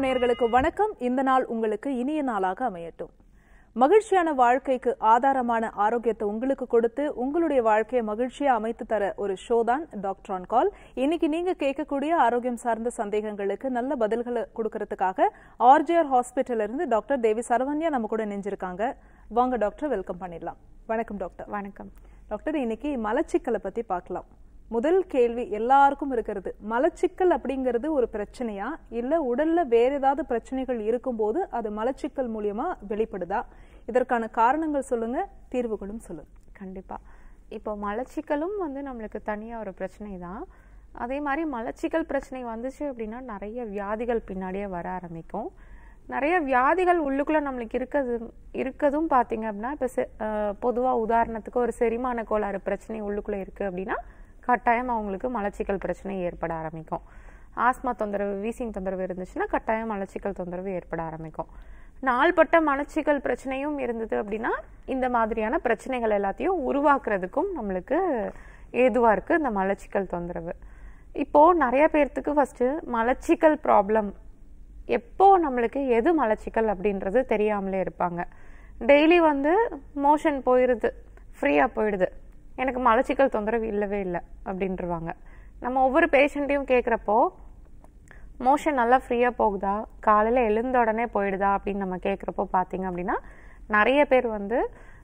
நேயர்களுக்கு வணக்கம் இந்த நாள் உங்களுக்கு இனிய நாளாக அமையட்டும் மகிழ்ச்சியான வாழ்க்கைக்கு ஆதாரமான ஆரோக்கியத்தை உங்களுக்கு கொடுத்து உங்களுடைய வாழ்க்கையை மகிழ்ச்சியா அமைத்து தர ஒரு ஷோ தான் டாக்டர் ஆன் கால் இன்னைக்கு நீங்க கேட்கக்கூடிய ஆரோக்கியம் சார்ந்த சந்தேகங்களுக்கு நல்ல பதில்களை கொடுக்கறதுக்காக ஆர்ஜிஆர் ஹாஸ்பிட்டல்ல இருந்து டாக்டர் தேவி சரவண்யா நம்ம கூட நெஞ்சிருக்காங்க வாங்க டாக்டர் வெல்கம் பண்ணிடலாம் வணக்கம் டாக்டர் வணக்கம் டாக்டர் இன்னைக்கு மலச்சிக்கலை பத்தி பார்க்கலாம் முதல் கேள்வி எல்லாருக்கும் இருக்கிறது மலச்சிக்கல் அப்படிங்கிறது ஒரு பிரச்சனையா இல்ல உடல்ல வேற ஏதாவது பிரச்சனைகள் இருக்கும்போது அது மலச்சிக்கல் மூலியமா வெளிப்படுதா இதற்கான காரணங்கள் சொல்லுங்க தீர்வுகளும் சொல்லுங்க கண்டிப்பா இப்போ மலச்சிக்கலும் வந்து நம்மளுக்கு தனியா ஒரு பிரச்சனை தான் அதே மாதிரி மலச்சிக்கல் பிரச்சனை வந்துச்சு அப்படின்னா நிறைய வியாதிகள் பின்னாடியே வர ஆரம்பிக்கும் நிறைய வியாதிகள் உள்ளுக்குள்ள நம்மளுக்கு இருக்கிறது இருக்கதும் பார்த்தீங்க அப்படின்னா இப்போ பொதுவாக உதாரணத்துக்கு ஒரு செரிமான கோளாறு பிரச்சனை உள்ளுக்குள்ள இருக்கு அப்படின்னா கட்டாயம் அவங்களுக்கு மலச்சிக்கல் பிரச்சனை ஏற்பட ஆரம்பிக்கும் ஆஸ்மா தொந்தரவு வீசிங் தொந்தரவு இருந்துச்சுன்னா கட்டாயம் மலச்சிக்கல் தொந்தரவு ஏற்பட ஆரம்பிக்கும் நாள்பட்ட மலச்சிக்கல் பிரச்சனையும் இருந்தது அப்படின்னா இந்த மாதிரியான பிரச்சனைகள் எல்லாத்தையும் உருவாக்குறதுக்கும் நம்மளுக்கு ஏதுவா இருக்கு இந்த மலச்சிக்கல் தொந்தரவு இப்போ நிறைய பேர்த்துக்கு ஃபர்ஸ்ட் மலச்சிக்கல் ப்ராப்ளம் எப்போ நம்மளுக்கு எது மலச்சிக்கல் அப்படின்றது தெரியாமலே இருப்பாங்க டெய்லி வந்து மோஷன் போயிடுது ஃப்ரீயாக போயிடுது எனக்கு மலச்சிக்கல் தொந்தரவு இல்லவே இல்லை அப்படின்றவாங்க நம்ம ஒவ்வொரு பேஷண்ட்டையும் கேட்குறப்போ மோஷன் நல்லா ஃப்ரீயாக போகுதா காலையில் எழுந்த உடனே போயிடுதா அப்படின்னு நம்ம கேட்குறப்போ பார்த்தீங்க அப்படின்னா நிறைய பேர் வந்து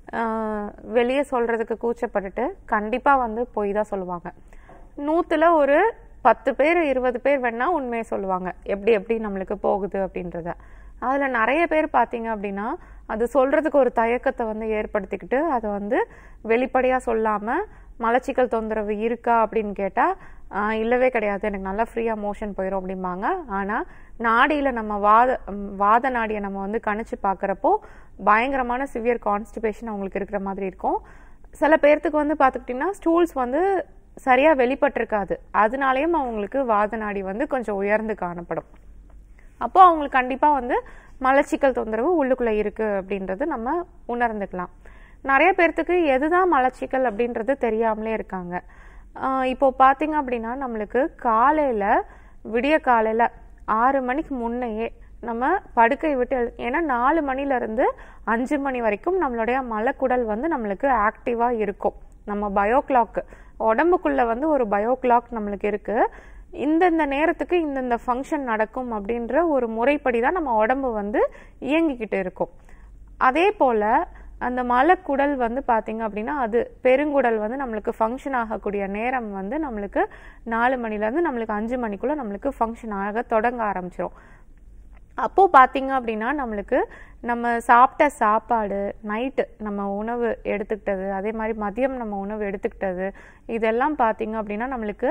வெளியே சொல்கிறதுக்கு கூச்சப்பட்டுட்டு கண்டிப்பாக வந்து போய் தான் சொல்லுவாங்க நூற்றுல ஒரு பத்து பேர் இருபது பேர் வேணா உண்மையை சொல்லுவாங்க எப்படி எப்படி நம்மளுக்கு போகுது அப்படின்றத அதில் நிறைய பேர் பார்த்தீங்க அப்படின்னா அது சொல்கிறதுக்கு ஒரு தயக்கத்தை வந்து ஏற்படுத்திக்கிட்டு அதை வந்து வெளிப்படையாக சொல்லாமல் மலச்சிக்கல் தொந்தரவு இருக்கா அப்படின்னு கேட்டால் இல்லவே கிடையாது எனக்கு நல்லா ஃப்ரீயாக மோஷன் போயிடும் அப்படிம்பாங்க ஆனால் நாடியில் நம்ம வாத வாத நாடியை நம்ம வந்து கணிச்சு பார்க்குறப்போ பயங்கரமான சிவியர் கான்ஸ்டிபேஷன் அவங்களுக்கு இருக்கிற மாதிரி இருக்கும் சில பேர்த்துக்கு வந்து பார்த்துக்கிட்டிங்கன்னா ஸ்டூல்ஸ் வந்து சரியாக வெளிப்பட்டிருக்காது அதனாலேயும் அவங்களுக்கு வாத நாடி வந்து கொஞ்சம் உயர்ந்து காணப்படும் அப்போ அவங்களுக்கு கண்டிப்பாக வந்து மலச்சிக்கல் தொந்தரவு உள்ளுக்குள்ளே இருக்குது அப்படின்றது நம்ம உணர்ந்துக்கலாம் நிறைய பேர்த்துக்கு எதுதான் மலச்சிக்கல் அப்படின்றது தெரியாமலே இருக்காங்க இப்போ பார்த்தீங்க அப்படின்னா நம்மளுக்கு காலையில் விடிய காலையில் ஆறு மணிக்கு முன்னையே நம்ம படுக்கை விட்டு ஏன்னா நாலு மணிலேருந்து அஞ்சு மணி வரைக்கும் நம்மளுடைய மலக்குடல் வந்து நம்மளுக்கு ஆக்டிவாக இருக்கும் நம்ம பயோ கிளாக் உடம்புக்குள்ள வந்து ஒரு பயோ கிளாக் நம்மளுக்கு இருக்கு இந்தந்த நேரத்துக்கு இந்தந்த ஃபங்க்ஷன் நடக்கும் அப்படின்ற ஒரு முறைப்படி தான் நம்ம உடம்பு வந்து இயங்கிக்கிட்டு இருக்கும் அதே போல் அந்த மலக்குடல் வந்து பார்த்தீங்க அப்படின்னா அது பெருங்குடல் வந்து நம்மளுக்கு ஃபங்க்ஷன் ஆகக்கூடிய நேரம் வந்து நம்மளுக்கு நாலு மணிலேருந்து நம்மளுக்கு அஞ்சு மணிக்குள்ளே நம்மளுக்கு ஃபங்க்ஷன் ஆக தொடங்க ஆரம்பிச்சிரும் அப்போது பார்த்தீங்க அப்படின்னா நம்மளுக்கு நம்ம சாப்பிட்ட சாப்பாடு நைட்டு நம்ம உணவு எடுத்துக்கிட்டது அதே மாதிரி மதியம் நம்ம உணவு எடுத்துக்கிட்டது இதெல்லாம் பார்த்தீங்க அப்படின்னா நம்மளுக்கு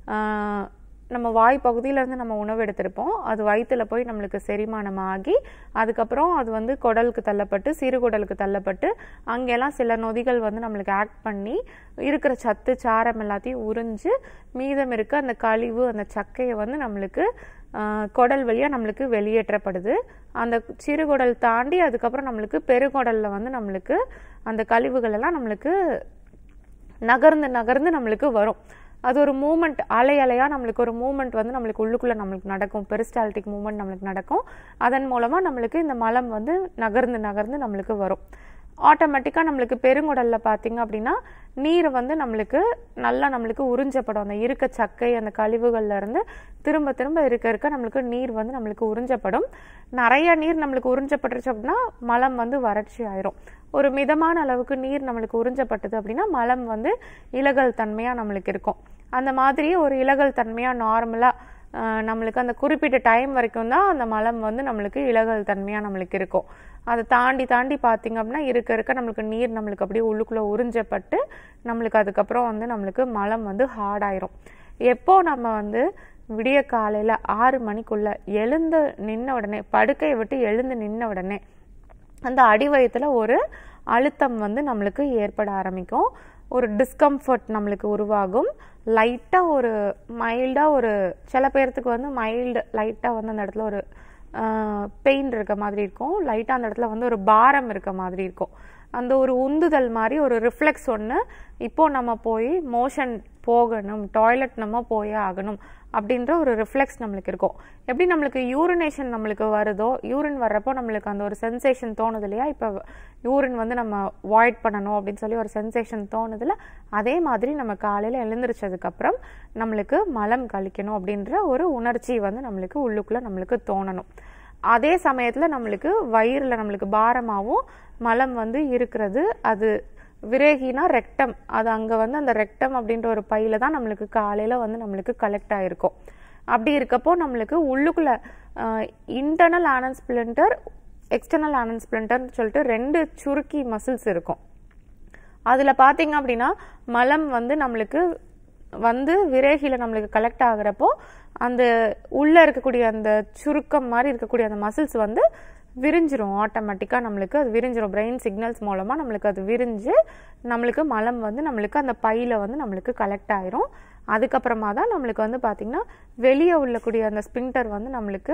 நம்ம வாய் பகுதியிலேருந்து நம்ம உணவு எடுத்திருப்போம் அது வயிற்றுல போய் நம்மளுக்கு செரிமானம் ஆகி அதுக்கப்புறம் அது வந்து குடலுக்கு தள்ளப்பட்டு சிறுகுடலுக்கு தள்ளப்பட்டு அங்கெல்லாம் சில நொதிகள் வந்து நம்மளுக்கு ஆக்ட் பண்ணி இருக்கிற சத்து சாரம் எல்லாத்தையும் உறிஞ்சு மீதம் இருக்க அந்த கழிவு அந்த சக்கையை வந்து நம்மளுக்கு குடல் வழியாக நம்மளுக்கு வெளியேற்றப்படுது அந்த சிறுகுடல் தாண்டி அதுக்கப்புறம் நம்மளுக்கு பெருகுடலில் வந்து நம்மளுக்கு அந்த கழிவுகள் எல்லாம் நம்மளுக்கு நகர்ந்து நகர்ந்து நம்மளுக்கு வரும் அது ஒரு மூமெண்ட் அலை அலையாக நம்மளுக்கு ஒரு மூமெண்ட் வந்து நம்மளுக்கு உள்ளுக்குள்ளே நம்மளுக்கு நடக்கும் பெரிஸ்டால்டிக் மூமெண்ட் நம்மளுக்கு நடக்கும் அதன் மூலமாக நம்மளுக்கு இந்த மலம் வந்து நகர்ந்து நகர்ந்து நம்மளுக்கு வரும் ஆட்டோமேட்டிக்காக நம்மளுக்கு பெருங்குடலில் பார்த்தீங்க அப்படின்னா நீர் வந்து நம்மளுக்கு நல்லா நம்மளுக்கு உறிஞ்சப்படும் அந்த இருக்க சக்கை அந்த கழிவுகள்ல இருந்து திரும்ப திரும்ப இருக்க இருக்க நம்மளுக்கு நீர் வந்து நம்மளுக்கு உறிஞ்சப்படும் நிறைய நீர் நம்மளுக்கு உறிஞ்சப்பட்டுருச்சு அப்படின்னா மலம் வந்து வறட்சி ஆயிரும் ஒரு மிதமான அளவுக்கு நீர் நம்மளுக்கு உறிஞ்சப்பட்டது அப்படின்னா மலம் வந்து இலகல் தன்மையாக நம்மளுக்கு இருக்கும் அந்த மாதிரி ஒரு இலகல் தன்மையாக நார்மலாக நம்மளுக்கு அந்த குறிப்பிட்ட டைம் வரைக்கும் தான் அந்த மலம் வந்து நம்மளுக்கு இலகல் தன்மையாக நம்மளுக்கு இருக்கும் அதை தாண்டி தாண்டி பார்த்தீங்க அப்படின்னா இருக்க இருக்க நம்மளுக்கு நீர் நம்மளுக்கு அப்படியே உள்ளுக்குள்ளே உறிஞ்சப்பட்டு நம்மளுக்கு அதுக்கப்புறம் வந்து நம்மளுக்கு மலம் வந்து ஹார்டாயிரும் எப்போ நம்ம வந்து விடிய காலையில் ஆறு மணிக்குள்ள எழுந்து நின்ன உடனே படுக்கையை விட்டு எழுந்து நின்ன உடனே அந்த அடிவயத்தில் ஒரு அழுத்தம் வந்து நம்மளுக்கு ஏற்பட ஆரம்பிக்கும் ஒரு டிஸ்கம்ஃபர்ட் நம்மளுக்கு உருவாகும் லைட்டாக ஒரு மைல்டாக ஒரு சில பேர்த்துக்கு வந்து மைல்டு லைட்டாக வந்து அந்த இடத்துல ஒரு பெயின் இருக்க மாதிரி இருக்கும் லைட்டாக அந்த இடத்துல வந்து ஒரு பாரம் இருக்க மாதிரி இருக்கும் அந்த ஒரு உந்துதல் மாதிரி ஒரு ரிஃப்ளெக்ஸ் ஒன்று இப்போ நம்ம போய் மோஷன் போகணும் டாய்லெட் நம்ம போயே ஆகணும் அப்படின்ற ஒரு ரிஃப்ளெக்ஸ் நம்மளுக்கு இருக்கும் எப்படி நம்மளுக்கு யூரினேஷன் நம்மளுக்கு வருதோ யூரின் வர்றப்போ நம்மளுக்கு அந்த ஒரு சென்சேஷன் தோணுது இல்லையா இப்போ யூரின் வந்து நம்ம வாய்ட் பண்ணணும் அப்படின்னு சொல்லி ஒரு சென்சேஷன் தோணுதுல அதே மாதிரி நம்ம காலையில் எழுந்திரிச்சதுக்கப்புறம் நம்மளுக்கு மலம் கழிக்கணும் அப்படின்ற ஒரு உணர்ச்சி வந்து நம்மளுக்கு உள்ளுக்குள்ளே நம்மளுக்கு தோணணும் அதே சமயத்தில் நம்மளுக்கு வயிறில் நம்மளுக்கு பாரமாகவும் மலம் வந்து இருக்கிறது அது விரேகினா ரெக்டம் அது அங்கே வந்து அந்த ரெக்டம் அப்படின்ற ஒரு பையில தான் நம்மளுக்கு காலையில் வந்து நம்மளுக்கு கலெக்ட் ஆகிருக்கும் அப்படி இருக்கப்போ நம்மளுக்கு உள்ளுக்குள்ள internal anal sphincter external anal ஸ்பிளிண்டர்னு சொல்லிட்டு ரெண்டு சுருக்கி மசில்ஸ் இருக்கும் அதில் பார்த்தீங்க அப்படின்னா மலம் வந்து நம்மளுக்கு வந்து விரேகியில் நம்மளுக்கு கலெக்ட் ஆகுறப்போ அந்த உள்ளே இருக்கக்கூடிய அந்த சுருக்கம் மாதிரி இருக்கக்கூடிய அந்த மசில்ஸ் வந்து விரிஞ்சிரும் ஆட்டோமேட்டிக்காக நம்மளுக்கு அது விரிஞ்சிரும் பிரெயின் சிக்னல்ஸ் மூலமாக நம்மளுக்கு அது விரிஞ்சு நம்மளுக்கு மலம் வந்து நம்மளுக்கு அந்த பையில் வந்து நம்மளுக்கு கலெக்ட் ஆயிரும் அதுக்கப்புறமா தான் நம்மளுக்கு வந்து பார்த்திங்கன்னா வெளியே உள்ளக்கூடிய அந்த ஸ்பின்டர் வந்து நம்மளுக்கு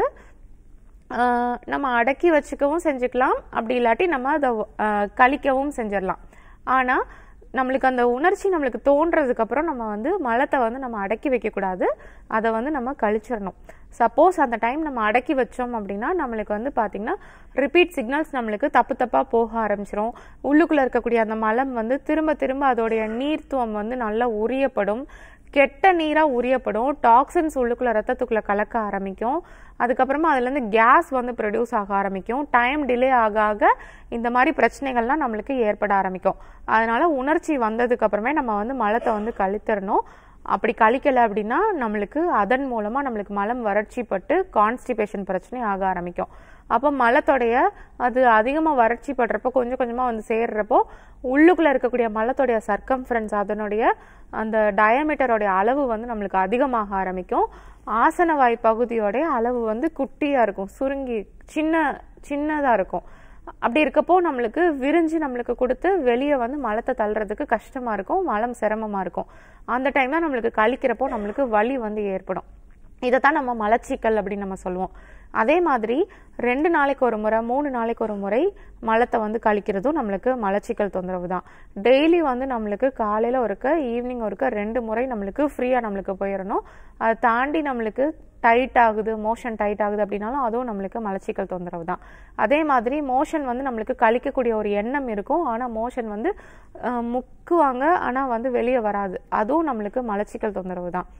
ஆஹ், நம்ம அடக்கி வச்சுக்கவும் செஞ்சுக்கலாம் அப்படி இல்லாட்டி நம்ம அதை ஆஹ், கழிக்கவும் செஞ்சிடலாம் ஆனால் நம்மளுக்கு அந்த உணர்ச்சி நம்மளுக்கு தோன்றதுக்கு அப்புறம் நம்ம வந்து மலத்தை வந்து நம்ம அடக்கி வைக்கக்கூடாது அதை வந்து நம்ம கழிச்சிடணும் சப்போஸ் அந்த டைம் நம்ம அடக்கி வச்சோம் அப்படின்னா நம்மளுக்கு வந்து பார்த்திங்கன்னா ரிப்பீட் சிக்னல்ஸ் நம்மளுக்கு தப்பு தப்பாக போக ஆரம்பிச்சிரும் உள்ளுக்குள்ளே இருக்கக்கூடிய அந்த மலம் வந்து திரும்ப திரும்ப அதோடைய நீர்த்துவம் வந்து நல்லா உரியப்படும் கெட்ட நீராக உரியப்படும் டாக்ஸின்ஸ் உள்ளுக்குள்ள ரத்தத்துக்குள்ள கலக்க ஆரம்பிக்கும் அதுக்கப்புறமா அதுலேருந்து கேஸ் வந்து ப்ரொடியூஸ் ஆக ஆரம்பிக்கும் டைம் டிலே ஆக ஆக இந்த மாதிரி பிரச்சனைகள்லாம் நம்மளுக்கு ஏற்பட ஆரம்பிக்கும் அதனால உணர்ச்சி வந்ததுக்கு அப்புறமே நம்ம வந்து மலத்தை வந்து கழித்தரணும் அப்படி கழிக்கல அப்படின்னா நம்மளுக்கு அதன் மூலமா நம்மளுக்கு மலம் வறட்சி பட்டு கான்ஸ்டிபேஷன் பிரச்சனை ஆக ஆரம்பிக்கும் அப்போ மலத்தோடைய அது அதிகமாக வறட்சி படுறப்போ கொஞ்சம் கொஞ்சமாக வந்து சேர்றப்போ உள்ளுக்குள்ளே இருக்கக்கூடிய மலத்தோடைய சர்க்கம்ஃபரன்ஸ் அதனுடைய அந்த டயமீட்டரோடைய அளவு வந்து நம்மளுக்கு அதிகமாக ஆரம்பிக்கும் ஆசனவாய் பகுதியோடைய அளவு வந்து குட்டியாக இருக்கும் சுருங்கி சின்ன சின்னதாக இருக்கும் அப்படி இருக்கப்போ நம்மளுக்கு விரிஞ்சு நம்மளுக்கு கொடுத்து வெளியே வந்து மலத்தை தள்ளுறதுக்கு கஷ்டமாக இருக்கும் மலம் சிரமமாக இருக்கும் அந்த டைம் தான் நம்மளுக்கு கழிக்கிறப்போ நம்மளுக்கு வலி வந்து ஏற்படும் இதை தான் நம்ம மலச்சிக்கல் அப்படின்னு நம்ம சொல்லுவோம் அதே மாதிரி ரெண்டு நாளைக்கு ஒரு முறை மூணு நாளைக்கு ஒரு முறை மலத்தை வந்து கழிக்கிறதும் நம்மளுக்கு மலச்சிக்கல் தொந்தரவு தான் டெய்லி வந்து நம்மளுக்கு காலையில் ஒருக்க ஈவினிங் ஒருக்க ரெண்டு முறை நம்மளுக்கு ஃப்ரீயாக நம்மளுக்கு போயிடணும் அதை தாண்டி நம்மளுக்கு டைட் ஆகுது மோஷன் டைட் ஆகுது அப்படின்னாலும் அதுவும் நம்மளுக்கு மலச்சிக்கல் தொந்தரவு தான் அதே மாதிரி மோஷன் வந்து நம்மளுக்கு கழிக்கக்கூடிய ஒரு எண்ணம் இருக்கும் ஆனால் மோஷன் வந்து அஹ், முக்குவாங்க ஆனால் வந்து வெளியே வராது அதுவும் நம்மளுக்கு மலச்சிக்கல் தொந்தரவு தான்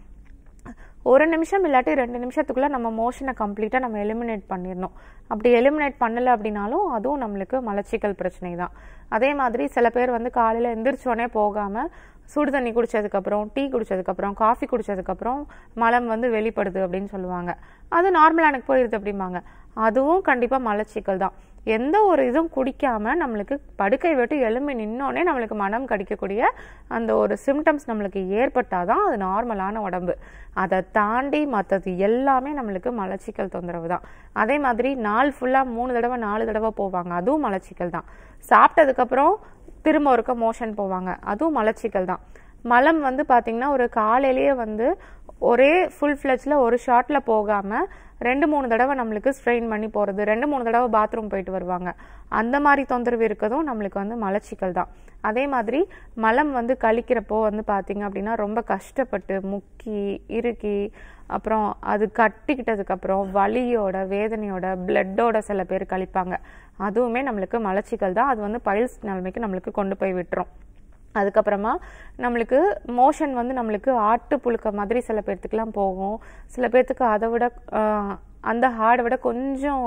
ஒரு நிமிஷம் இல்லாட்டி ரெண்டு நிமிஷத்துக்குள்ள நம்ம மோஷனை கம்ப்ளீட்டாக நம்ம எலிமினேட் பண்ணிடணும் அப்படி எலிமினேட் பண்ணலை அப்படின்னாலும் அதுவும் நம்மளுக்கு மலச்சிக்கல் பிரச்சனை தான் அதே மாதிரி சில பேர் வந்து காலையில் எந்திரிச்சோடனே போகாமல் சுடு தண்ணி குடிச்சதுக்கப்புறம் டீ குடிச்சதுக்கப்புறம் காஃபி குடிச்சதுக்கப்புறம் மலம் வந்து வெளிப்படுது அப்படின்னு சொல்லுவாங்க அது நார்மலாக எனக்கு போயிடுது அப்படிம்பாங்க அதுவும் கண்டிப்பாக மலச்சிக்கல் தான் எந்த ஒரு இதுவும் குடிக்காம நம்மளுக்கு படுக்கை விட்டு எலும்பி நின்னோடனே நம்மளுக்கு மனம் கடிக்கக்கூடிய அந்த ஒரு சிம்டம்ஸ் நம்மளுக்கு ஏற்பட்டாதான் அது நார்மலான உடம்பு அதை தாண்டி மற்றது எல்லாமே நம்மளுக்கு மலச்சிக்கல் தொந்தரவு தான் அதே மாதிரி நாள் ஃபுல்லாக மூணு தடவை நாலு தடவை போவாங்க அதுவும் மலச்சிக்கல் தான் சாப்பிட்டதுக்கப்புறம் திரும்ப ஒருக்க மோஷன் போவாங்க அதுவும் மலச்சிக்கல் தான் மலம் வந்து பாத்தீங்கன்னா ஒரு காலையிலேயே வந்து ஒரே ஃபுல் ஃப்ளெஜ்ல ஒரு ஷாட்ல போகாம ரெண்டு மூணு தடவை நம்மளுக்கு ஸ்ட்ரெயின் பண்ணி போறது ரெண்டு மூணு தடவை பாத்ரூம் போயிட்டு வருவாங்க அந்த மாதிரி தொந்தரவு இருக்கதும் நம்மளுக்கு வந்து மலச்சிக்கல் தான் அதே மாதிரி மலம் வந்து கழிக்கிறப்போ வந்து பாத்தீங்க அப்படின்னா ரொம்ப கஷ்டப்பட்டு முக்கி இறுக்கி அப்புறம் அது கட்டிக்கிட்டதுக்கு அப்புறம் வலியோட வேதனையோட பிளட்டோட சில பேர் கழிப்பாங்க அதுவுமே நம்மளுக்கு மலச்சிக்கல் தான் அது வந்து பைல்ஸ் நிலைமைக்கு நம்மளுக்கு கொண்டு போய் விட்டுரும் அதுக்கப்புறமா நம்மளுக்கு மோஷன் வந்து நம்மளுக்கு ஆட்டு புழுக்க மாதிரி சில பேர்த்துக்குலாம் போகும் சில பேர்த்துக்கு அதை விட ஆஹ், அந்த ஹார்டை விட கொஞ்சம்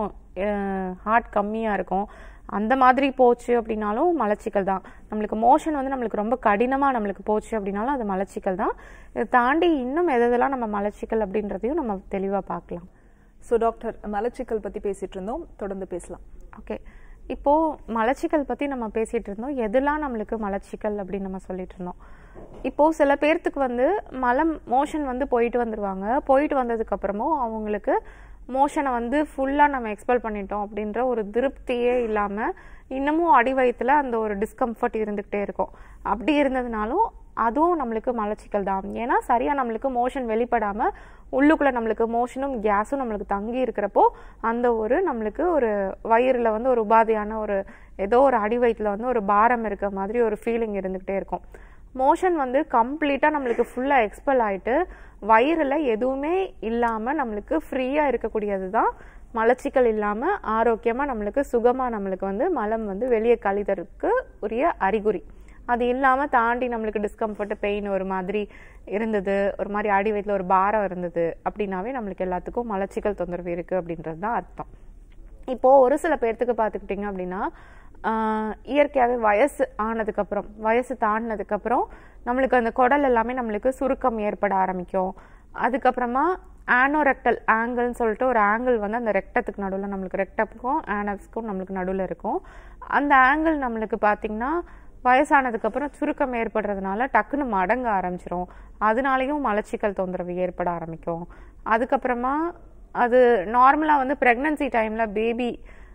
ஹார்ட் கம்மியாக இருக்கும் அந்த மாதிரி போச்சு அப்படின்னாலும் மலச்சிக்கல் தான் நம்மளுக்கு மோஷன் வந்து நம்மளுக்கு ரொம்ப கடினமாக நம்மளுக்கு போச்சு அப்படின்னாலும் அது மலச்சிக்கல் தான் இதை தாண்டி இன்னும் எது எதெல்லாம் நம்ம மலச்சிக்கல் அப்படின்றதையும் நம்ம தெளிவாக பார்க்கலாம் ஸோ டாக்டர் மலச்சிக்கல் பத்தி பேசிட்டு இருந்தோம் தொடர்ந்து பேசலாம் ஓகே இப்போ மலச்சிக்கல் பத்தி நம்ம பேசிட்டு இருந்தோம் எதெல்லாம் நம்மளுக்கு மலச்சிக்கல் அப்படின்னு நம்ம சொல்லிட்டு இருந்தோம் இப்போ சில பேர்த்துக்கு வந்து மலம் மோஷன் வந்து போயிட்டு வந்துருவாங்க போயிட்டு வந்ததுக்கு அப்புறமும் அவங்களுக்கு மோஷனை வந்து ஃபுல்லா நம்ம எக்ஸ்பெல் பண்ணிட்டோம் அப்படின்ற ஒரு திருப்தியே இல்லாம இன்னமும் அடி வயித்துல அந்த ஒரு டிஸ்கம்ஃபர்ட் இருந்துகிட்டே இருக்கும் அப்படி இருந்ததுனாலும் அதுவும் நம்மளுக்கு மலச்சிக்கல் தான் ஏன்னா சரியா நம்மளுக்கு மோஷன் வெளிப்படாம உள்ளுக்குள்ள நம்மளுக்கு மோஷனும் கேஸும் நம்மளுக்கு தங்கி இருக்கிறப்போ அந்த ஒரு நம்மளுக்கு ஒரு வயிறுல வந்து ஒரு உபாதையான ஒரு ஏதோ ஒரு அடி வயிற்றுல வந்து ஒரு பாரம் இருக்க மாதிரி ஒரு ஃபீலிங் இருந்துகிட்டே இருக்கும் மோஷன் வந்து கம்ப்ளீட்டாக நம்மளுக்கு ஃபுல்லாக எக்ஸ்பெல் ஆயிட்டு வயிறில் எதுவுமே இல்லாமல் நம்மளுக்கு ஃப்ரீயாக இருக்கக்கூடியது தான் மலச்சிக்கல் இல்லாமல் ஆரோக்கியமாக நம்மளுக்கு சுகமாக நம்மளுக்கு வந்து மலம் வந்து வெளியே கழிதற்கு உரிய அறிகுறி அது இல்லாமல் தாண்டி நம்மளுக்கு டிஸ்கம்ஃபர்ட் பெயின் ஒரு மாதிரி இருந்தது ஒரு மாதிரி அடி வயிற்றுல ஒரு பாரம் இருந்தது அப்படின்னாவே நம்மளுக்கு எல்லாத்துக்கும் மலச்சிக்கல் தொந்தரவு இருக்குது அப்படின்றது தான் அர்த்தம் இப்போ ஒரு சில பேர்த்துக்கு பார்த்துக்கிட்டிங்க அப்படின்னா ஆஹ், இயற்கையாகவே வயசு ஆனதுக்கப்புறம் வயசு தாண்டினதுக்கப்புறம் நம்மளுக்கு அந்த குடல் எல்லாமே நம்மளுக்கு சுருக்கம் ஏற்பட ஆரம்பிக்கும் அதுக்கப்புறமா ஆனோரெக்டல் ஆங்கிள்னு சொல்லிட்டு ஒரு ஆங்கிள் வந்து அந்த ரெக்டத்துக்கு நடுவில் நம்மளுக்கு ரெக்டப்புக்கும் ஆனப்ஸ்க்கும் நம்மளுக்கு நடுவில் இருக்கும் அந்த ஆங்கிள் நம்மளுக்கு பார்த்திங்கன்னா வயசானதுக்கப்புறம் சுருக்கம் ஏற்படுறதுனால டக்குன்னு மடங்க ஆரம்பிச்சிரும் அதனாலையும் மலச்சிக்கல் தொந்தரவு ஏற்பட ஆரம்பிக்கும் அதுக்கப்புறமா அது நார்மலாக வந்து ப்ரெக்னன்சி டைமில் பேபி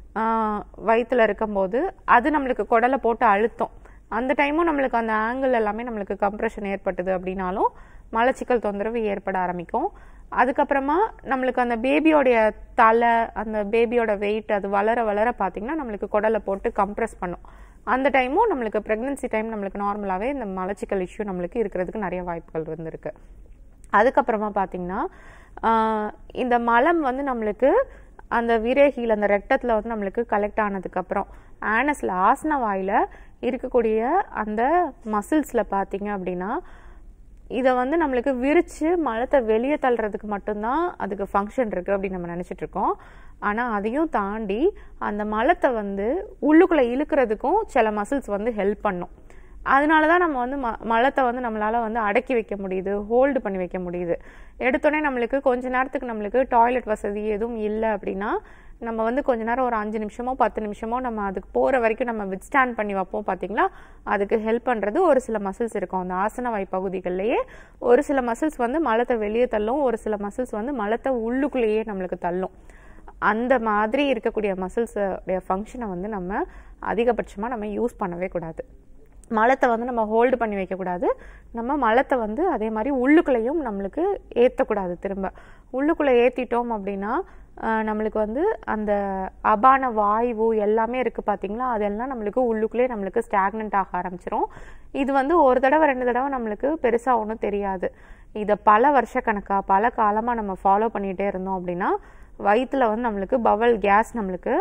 வயித்துல இருக்கும்போது அது நம்மளுக்கு குடலை போட்டு அழுத்தம் அந்த டைமும் நம்மளுக்கு அந்த ஆங்கிள் எல்லாமே நம்மளுக்கு கம்ப்ரெஷன் ஏற்பட்டது அப்படின்னாலும் மலச்சிக்கல் தொந்தரவு ஏற்பட ஆரம்பிக்கும் அதுக்கப்புறமா நம்மளுக்கு அந்த பேபியோடைய தலை அந்த பேபியோட வெயிட் அது வளர வளர பார்த்தீங்கன்னா நம்மளுக்கு குடலை போட்டு கம்ப்ரெஸ் பண்ணும் அந்த டைமும் நம்மளுக்கு ப்ரெக்னன்சி டைம் நம்மளுக்கு நார்மலாகவே இந்த மலச்சிக்கல் இஷ்யூ நம்மளுக்கு இருக்கிறதுக்கு நிறைய வாய்ப்புகள் இருந்திருக்கு அதுக்கப்புறமா பார்த்தீங்கன்னா ஆஹ் இந்த மலம் வந்து நம்மளுக்கு அந்த விரேகியில் அந்த ரெட்டத்தில் வந்து நம்மளுக்கு கலெக்ட் ஆனதுக்கப்புறம் ஆனஸில் ஆசன வாயில் இருக்கக்கூடிய அந்த மசில்ஸில் பார்த்தீங்க அப்படின்னா இதை வந்து நம்மளுக்கு விரிச்சு மலத்தை வெளியே தள்ளுறதுக்கு மட்டும்தான் அதுக்கு ஃபங்க்ஷன் இருக்குது அப்படின்னு நம்ம நினச்சிட்டு இருக்கோம் ஆனால் அதையும் தாண்டி அந்த மலத்தை வந்து உள்ளுக்குள்ளே இழுக்கிறதுக்கும் சில மசில்ஸ் வந்து ஹெல்ப் பண்ணும் அதனால தான் நம்ம வந்து ம மலத்தை வந்து நம்மளால் வந்து அடக்கி வைக்க முடியுது ஹோல்டு பண்ணி வைக்க முடியுது எடுத்தோடனே நம்மளுக்கு கொஞ்ச நேரத்துக்கு நம்மளுக்கு டாய்லெட் வசதி எதுவும் இல்லை அப்படின்னா நம்ம வந்து கொஞ்ச நேரம் ஒரு அஞ்சு நிமிஷமோ பத்து நிமிஷமோ நம்ம அதுக்கு போகிற வரைக்கும் நம்ம வித்ஸ்டாண்ட் பண்ணி வைப்போம் பார்த்தீங்களா அதுக்கு ஹெல்ப் பண்ணுறது ஒரு சில மசில்ஸ் இருக்கும் அந்த ஆசன வாய் பகுதிகள்லேயே ஒரு சில மசில்ஸ் வந்து மலத்தை வெளியே தள்ளும் ஒரு சில மசில்ஸ் வந்து மலத்தை உள்ளுக்குள்ளேயே நம்மளுக்கு தள்ளும் அந்த மாதிரி இருக்கக்கூடிய மசில்ஸோடைய ஃபங்க்ஷனை வந்து நம்ம அதிகபட்சமாக நம்ம யூஸ் பண்ணவே கூடாது மலத்தை வந்து நம்ம ஹோல்டு பண்ணி வைக்கக்கூடாது நம்ம மலத்தை வந்து அதே மாதிரி உள்ளுக்குள்ளேயும் நம்மளுக்கு ஏற்றக்கூடாது திரும்ப உள்ளுக்குள்ளே ஏற்றிட்டோம் அப்படின்னா ஆஹ், நம்மளுக்கு வந்து அந்த அபான வாய்வு எல்லாமே இருக்குது பார்த்தீங்களா அதெல்லாம் நம்மளுக்கு உள்ளுக்குள்ளே நம்மளுக்கு ஸ்டாக்னண்ட் ஆக ஆரம்பிச்சிரும் இது வந்து ஒரு தடவை ரெண்டு தடவை நம்மளுக்கு பெருசாக ஒன்றும் தெரியாது இதை பல வருஷக்கணக்காக பல காலமாக நம்ம ஃபாலோ பண்ணிகிட்டே இருந்தோம் அப்படின்னா வயிற்றுல வந்து நம்மளுக்கு பவல் கேஸ் நம்மளுக்கு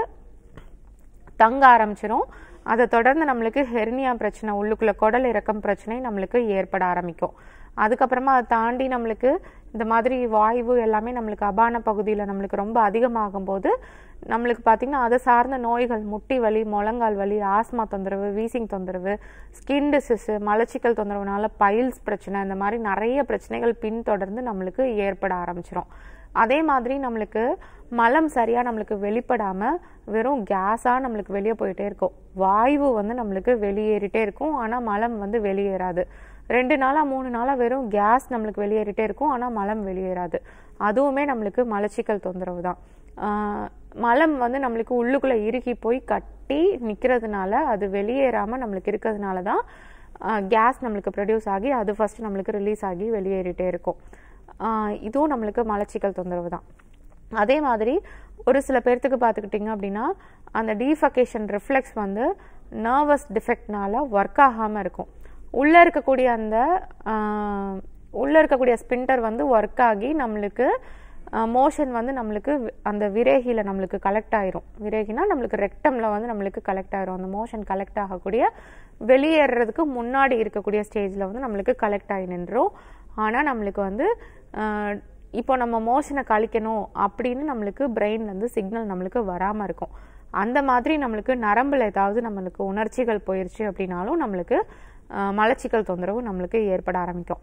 தங்க ஆரம்பிச்சிரும் அதை தொடர்ந்து நம்மளுக்கு ஹெர்னியா பிரச்சனை உள்ளுக்குள்ள குடல் இறக்கம் பிரச்சனை நம்மளுக்கு ஏற்பட ஆரம்பிக்கும் அதுக்கப்புறமா அதை தாண்டி நம்மளுக்கு இந்த மாதிரி வாய்வு எல்லாமே நம்மளுக்கு அபான பகுதியில் நம்மளுக்கு ரொம்ப அதிகமாகும் போது நம்மளுக்கு பார்த்திங்கன்னா அதை சார்ந்த நோய்கள் முட்டி வலி முழங்கால் வலி ஆஸ்மா தொந்தரவு வீசிங் தொந்தரவு ஸ்கின் டிசீஸு மலச்சிக்கல் தொந்தரவுனால பைல்ஸ் பிரச்சனை இந்த மாதிரி நிறைய பிரச்சனைகள் பின்தொடர்ந்து நம்மளுக்கு ஏற்பட ஆரம்பிச்சிரும் அதே மாதிரி நம்மளுக்கு மலம் சரியாக நம்மளுக்கு வெளிப்படாமல் வெறும் கேஸாக நம்மளுக்கு வெளியே போயிட்டே இருக்கும் வாய்வு வந்து நம்மளுக்கு வெளியேறிட்டே இருக்கும் ஆனால் மலம் வந்து வெளியேறாது ரெண்டு நாளாக மூணு நாளாக வெறும் கேஸ் நம்மளுக்கு வெளியேறிட்டே இருக்கும் ஆனால் மலம் வெளியேறாது அதுவுமே நம்மளுக்கு மலச்சிக்கல் தொந்தரவு தான் ஆஹ் மலம் வந்து நம்மளுக்கு உள்ளுக்குள்ளே இறுகி போய் கட்டி நிற்கிறதுனால அது வெளியேறாமல் நம்மளுக்கு இருக்கிறதுனால தான் கேஸ் நம்மளுக்கு ப்ரொடியூஸ் ஆகி அது ஃபஸ்ட்டு நம்மளுக்கு ரிலீஸ் ஆகி வெளியேறிட்டே இருக்கும் ஆஹ் இதுவும் நம்மளுக்கு மலச்சிக்கல் தொந்தரவு தான் அதே மாதிரி ஒரு சில பேர்த்துக்கு பார்த்துக்கிட்டிங்க அப்படின்னா அந்த டீஃபகேஷன் ரிஃப்ளெக்ஸ் வந்து நர்வஸ் டிஃபெக்ட்னால ஒர்க் ஆகாமல் இருக்கும் உள்ளே இருக்கக்கூடிய அந்த ஆஹ், உள்ளே இருக்கக்கூடிய ஸ்பின்டர் வந்து ஒர்க் ஆகி நம்மளுக்கு மோஷன் வந்து நம்மளுக்கு வி- அந்த விரேகியில் நம்மளுக்கு கலெக்ட் ஆயிரும் விரேகினா நம்மளுக்கு ரெக்டமில் வந்து நம்மளுக்கு கலெக்ட் ஆயிரும் அந்த மோஷன் கலெக்ட் ஆகக்கூடிய வெளியேறதுக்கு முன்னாடி இருக்கக்கூடிய ஸ்டேஜில் வந்து நம்மளுக்கு கலெக்ட் ஆகி நின்றோம் ஆனால் நம்மளுக்கு வந்து ஆஹ், இப்போ நம்ம மோஷனை கழிக்கணும் அப்படின்னு நம்மளுக்கு பிரெயின்லேருந்து சிக்னல் நம்மளுக்கு வராமல் இருக்கும் அந்த மாதிரி நம்மளுக்கு நரம்பில் ஏதாவது நம்மளுக்கு உணர்ச்சிகள் போயிருச்சு அப்படின்னாலும் நம்மளுக்கு ஆஹ், மலச்சிக்கல் தொந்தரவு நம்மளுக்கு ஏற்பட ஆரம்பிக்கும்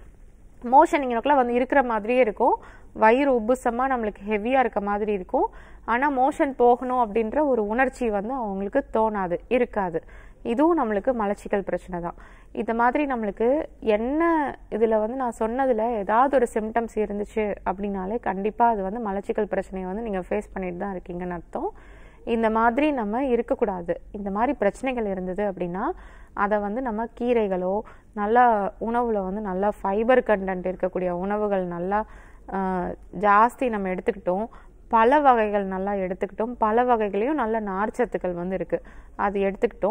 மோஷன் இங்கனக்குள்ள வந்து இருக்கிற மாதிரியே இருக்கும் வயிறு உப்புசமாக நம்மளுக்கு ஹெவியாக இருக்க மாதிரி இருக்கும் ஆனால் மோஷன் போகணும் அப்படின்ற ஒரு உணர்ச்சி வந்து அவங்களுக்கு தோணாது இருக்காது இதுவும் நம்மளுக்கு மலச்சிக்கல் பிரச்சனை தான் இந்த மாதிரி நம்மளுக்கு என்ன இதில் வந்து நான் சொன்னதில் ஏதாவது ஒரு சிம்டம்ஸ் இருந்துச்சு அப்படின்னாலே கண்டிப்பாக அது வந்து மலச்சிக்கல் பிரச்சனையை வந்து நீங்கள் ஃபேஸ் பண்ணிட்டு தான் இருக்கீங்கன்னு அர்த்தம் இந்த மாதிரி நம்ம இருக்கக்கூடாது இந்த மாதிரி பிரச்சனைகள் இருந்தது அப்படின்னா அதை வந்து நம்ம கீரைகளோ நல்லா உணவில் வந்து நல்லா ஃபைபர் கண்டென்ட் இருக்கக்கூடிய உணவுகள் நல்லா ஆஹ், ஜாஸ்தி நம்ம எடுத்துக்கிட்டோம் பல வகைகள் நல்லா எடுத்துக்கிட்டோம் பல வகைகளையும் நல்ல நார்ச்சத்துக்கள் வந்து இருக்குது அது எடுத்துக்கிட்டோம்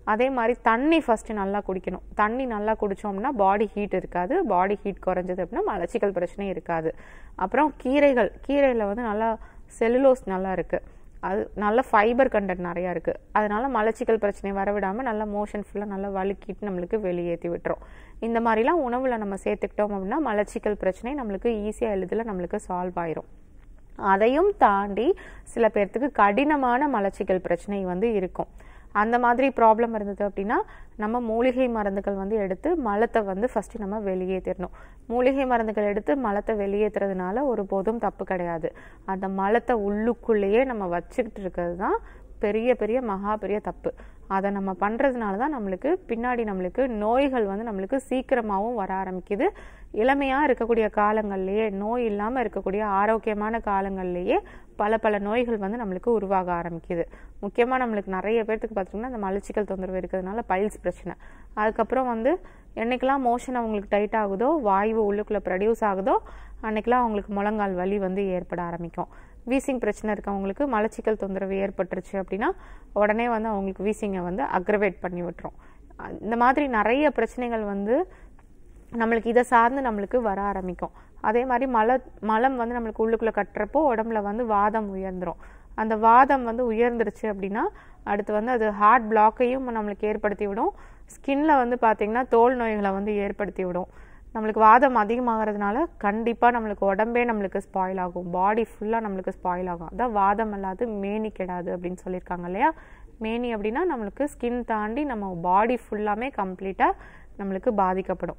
அதே மாதிரி தண்ணி ஃபர்ஸ்ட் நல்லா குடிக்கணும் தண்ணி நல்லா குடிச்சோம்னா பாடி ஹீட் இருக்காது பாடி ஹீட் குறைஞ்சது அப்படின்னா மலச்சிக்கல் பிரச்சனை இருக்காது அப்புறம் கீரைகள் கீரையில் வந்து நல்லா செல்லுலோஸ் நல்லா இருக்கு அது நல்ல ஃபைபர் கண்டென்ட் நிறையா இருக்கு அதனால மலச்சிக்கல் பிரச்சனை வரவிடாம நல்லா மோஷன் ஃபுல்லாக நல்லா வலுக்கிட்டு நம்மளுக்கு வெளியேற்றி விட்டுரும் இந்த மாதிரிலாம் உணவில் நம்ம சேர்த்துக்கிட்டோம் அப்படின்னா மலச்சிக்கல் பிரச்சனை நம்மளுக்கு ஈஸியாக எளிதில் நம்மளுக்கு சால்வ் ஆயிரும் அதையும் தாண்டி சில பேர்த்துக்கு கடினமான மலச்சிக்கல் பிரச்சனை வந்து இருக்கும் அந்த மாதிரி ப்ராப்ளம் இருந்தது அப்படின்னா நம்ம மூலிகை மருந்துகள் வந்து எடுத்து மலத்தை வந்து ஃபர்ஸ்ட் நம்ம வெளியேற்றிடணும் மூலிகை மருந்துகள் எடுத்து மலத்தை வெளியேற்றுறதுனால ஒரு போதும் தப்பு கிடையாது அந்த மலத்தை உள்ளுக்குள்ளேயே நம்ம வச்சுக்கிட்டு இருக்கிறது தான் பெரிய பெரிய மகா பெரிய தப்பு அதை நம்ம பண்ணுறதுனால தான் நம்மளுக்கு பின்னாடி நம்மளுக்கு நோய்கள் வந்து நம்மளுக்கு சீக்கிரமாகவும் வர ஆரம்பிக்குது இளமையாக இருக்கக்கூடிய காலங்கள்லேயே நோய் இல்லாமல் இருக்கக்கூடிய ஆரோக்கியமான காலங்கள்லேயே பல பல நோய்கள் வந்து நம்மளுக்கு உருவாக ஆரம்பிக்குது முக்கியமாக நம்மளுக்கு நிறைய பேர்த்துக்கு பார்த்தீங்கன்னா இந்த மலச்சிக்கல் தொந்தரவு இருக்கிறதுனால பைல்ஸ் பிரச்சனை அதுக்கப்புறம் வந்து என்னைக்கெல்லாம் மோஷன் அவங்களுக்கு டைட் ஆகுதோ வாய்வு உள்ளுக்குள்ளே ப்ரொடியூஸ் ஆகுதோ அன்னைக்கெல்லாம் அவங்களுக்கு முழங்கால் வலி வந்து ஏற்பட ஆரம்பிக்கும் வீசிங் பிரச்சனை இருக்கவங்களுக்கு மலச்சிக்கல் தொந்தரவு ஏற்பட்டுருச்சு அப்படின்னா உடனே வந்து அவங்களுக்கு வீசிங்கை வந்து அக்ரவேட் பண்ணி விட்டுரும் இந்த மாதிரி நிறைய பிரச்சனைகள் வந்து நம்மளுக்கு இதை சார்ந்து நம்மளுக்கு வர ஆரம்பிக்கும் அதே மாதிரி மல மலம் வந்து நம்மளுக்கு உள்ளுக்குள்ளே கட்டுறப்போ உடம்புல வந்து வாதம் உயர்ந்துரும் அந்த வாதம் வந்து உயர்ந்துருச்சு அப்படின்னா அடுத்து வந்து அது ஹார்ட் பிளாக்கையும் நம்மளுக்கு ஏற்படுத்தி விடும் ஸ்கின்ல வந்து பார்த்தீங்கன்னா தோல் நோய்களை வந்து ஏற்படுத்தி விடும் நம்மளுக்கு வாதம் அதிகமாகிறதுனால கண்டிப்பாக நம்மளுக்கு உடம்பே நம்மளுக்கு ஸ்பாயில் ஆகும் பாடி ஃபுல்லாக நம்மளுக்கு ஸ்பாயில் ஆகும் அதான் வாதம் அல்லாது மேனி கெடாது அப்படின்னு சொல்லியிருக்காங்க இல்லையா மேனி அப்படின்னா நம்மளுக்கு ஸ்கின் தாண்டி நம்ம பாடி ஃபுல்லாமே கம்ப்ளீட்டாக நம்மளுக்கு பாதிக்கப்படும்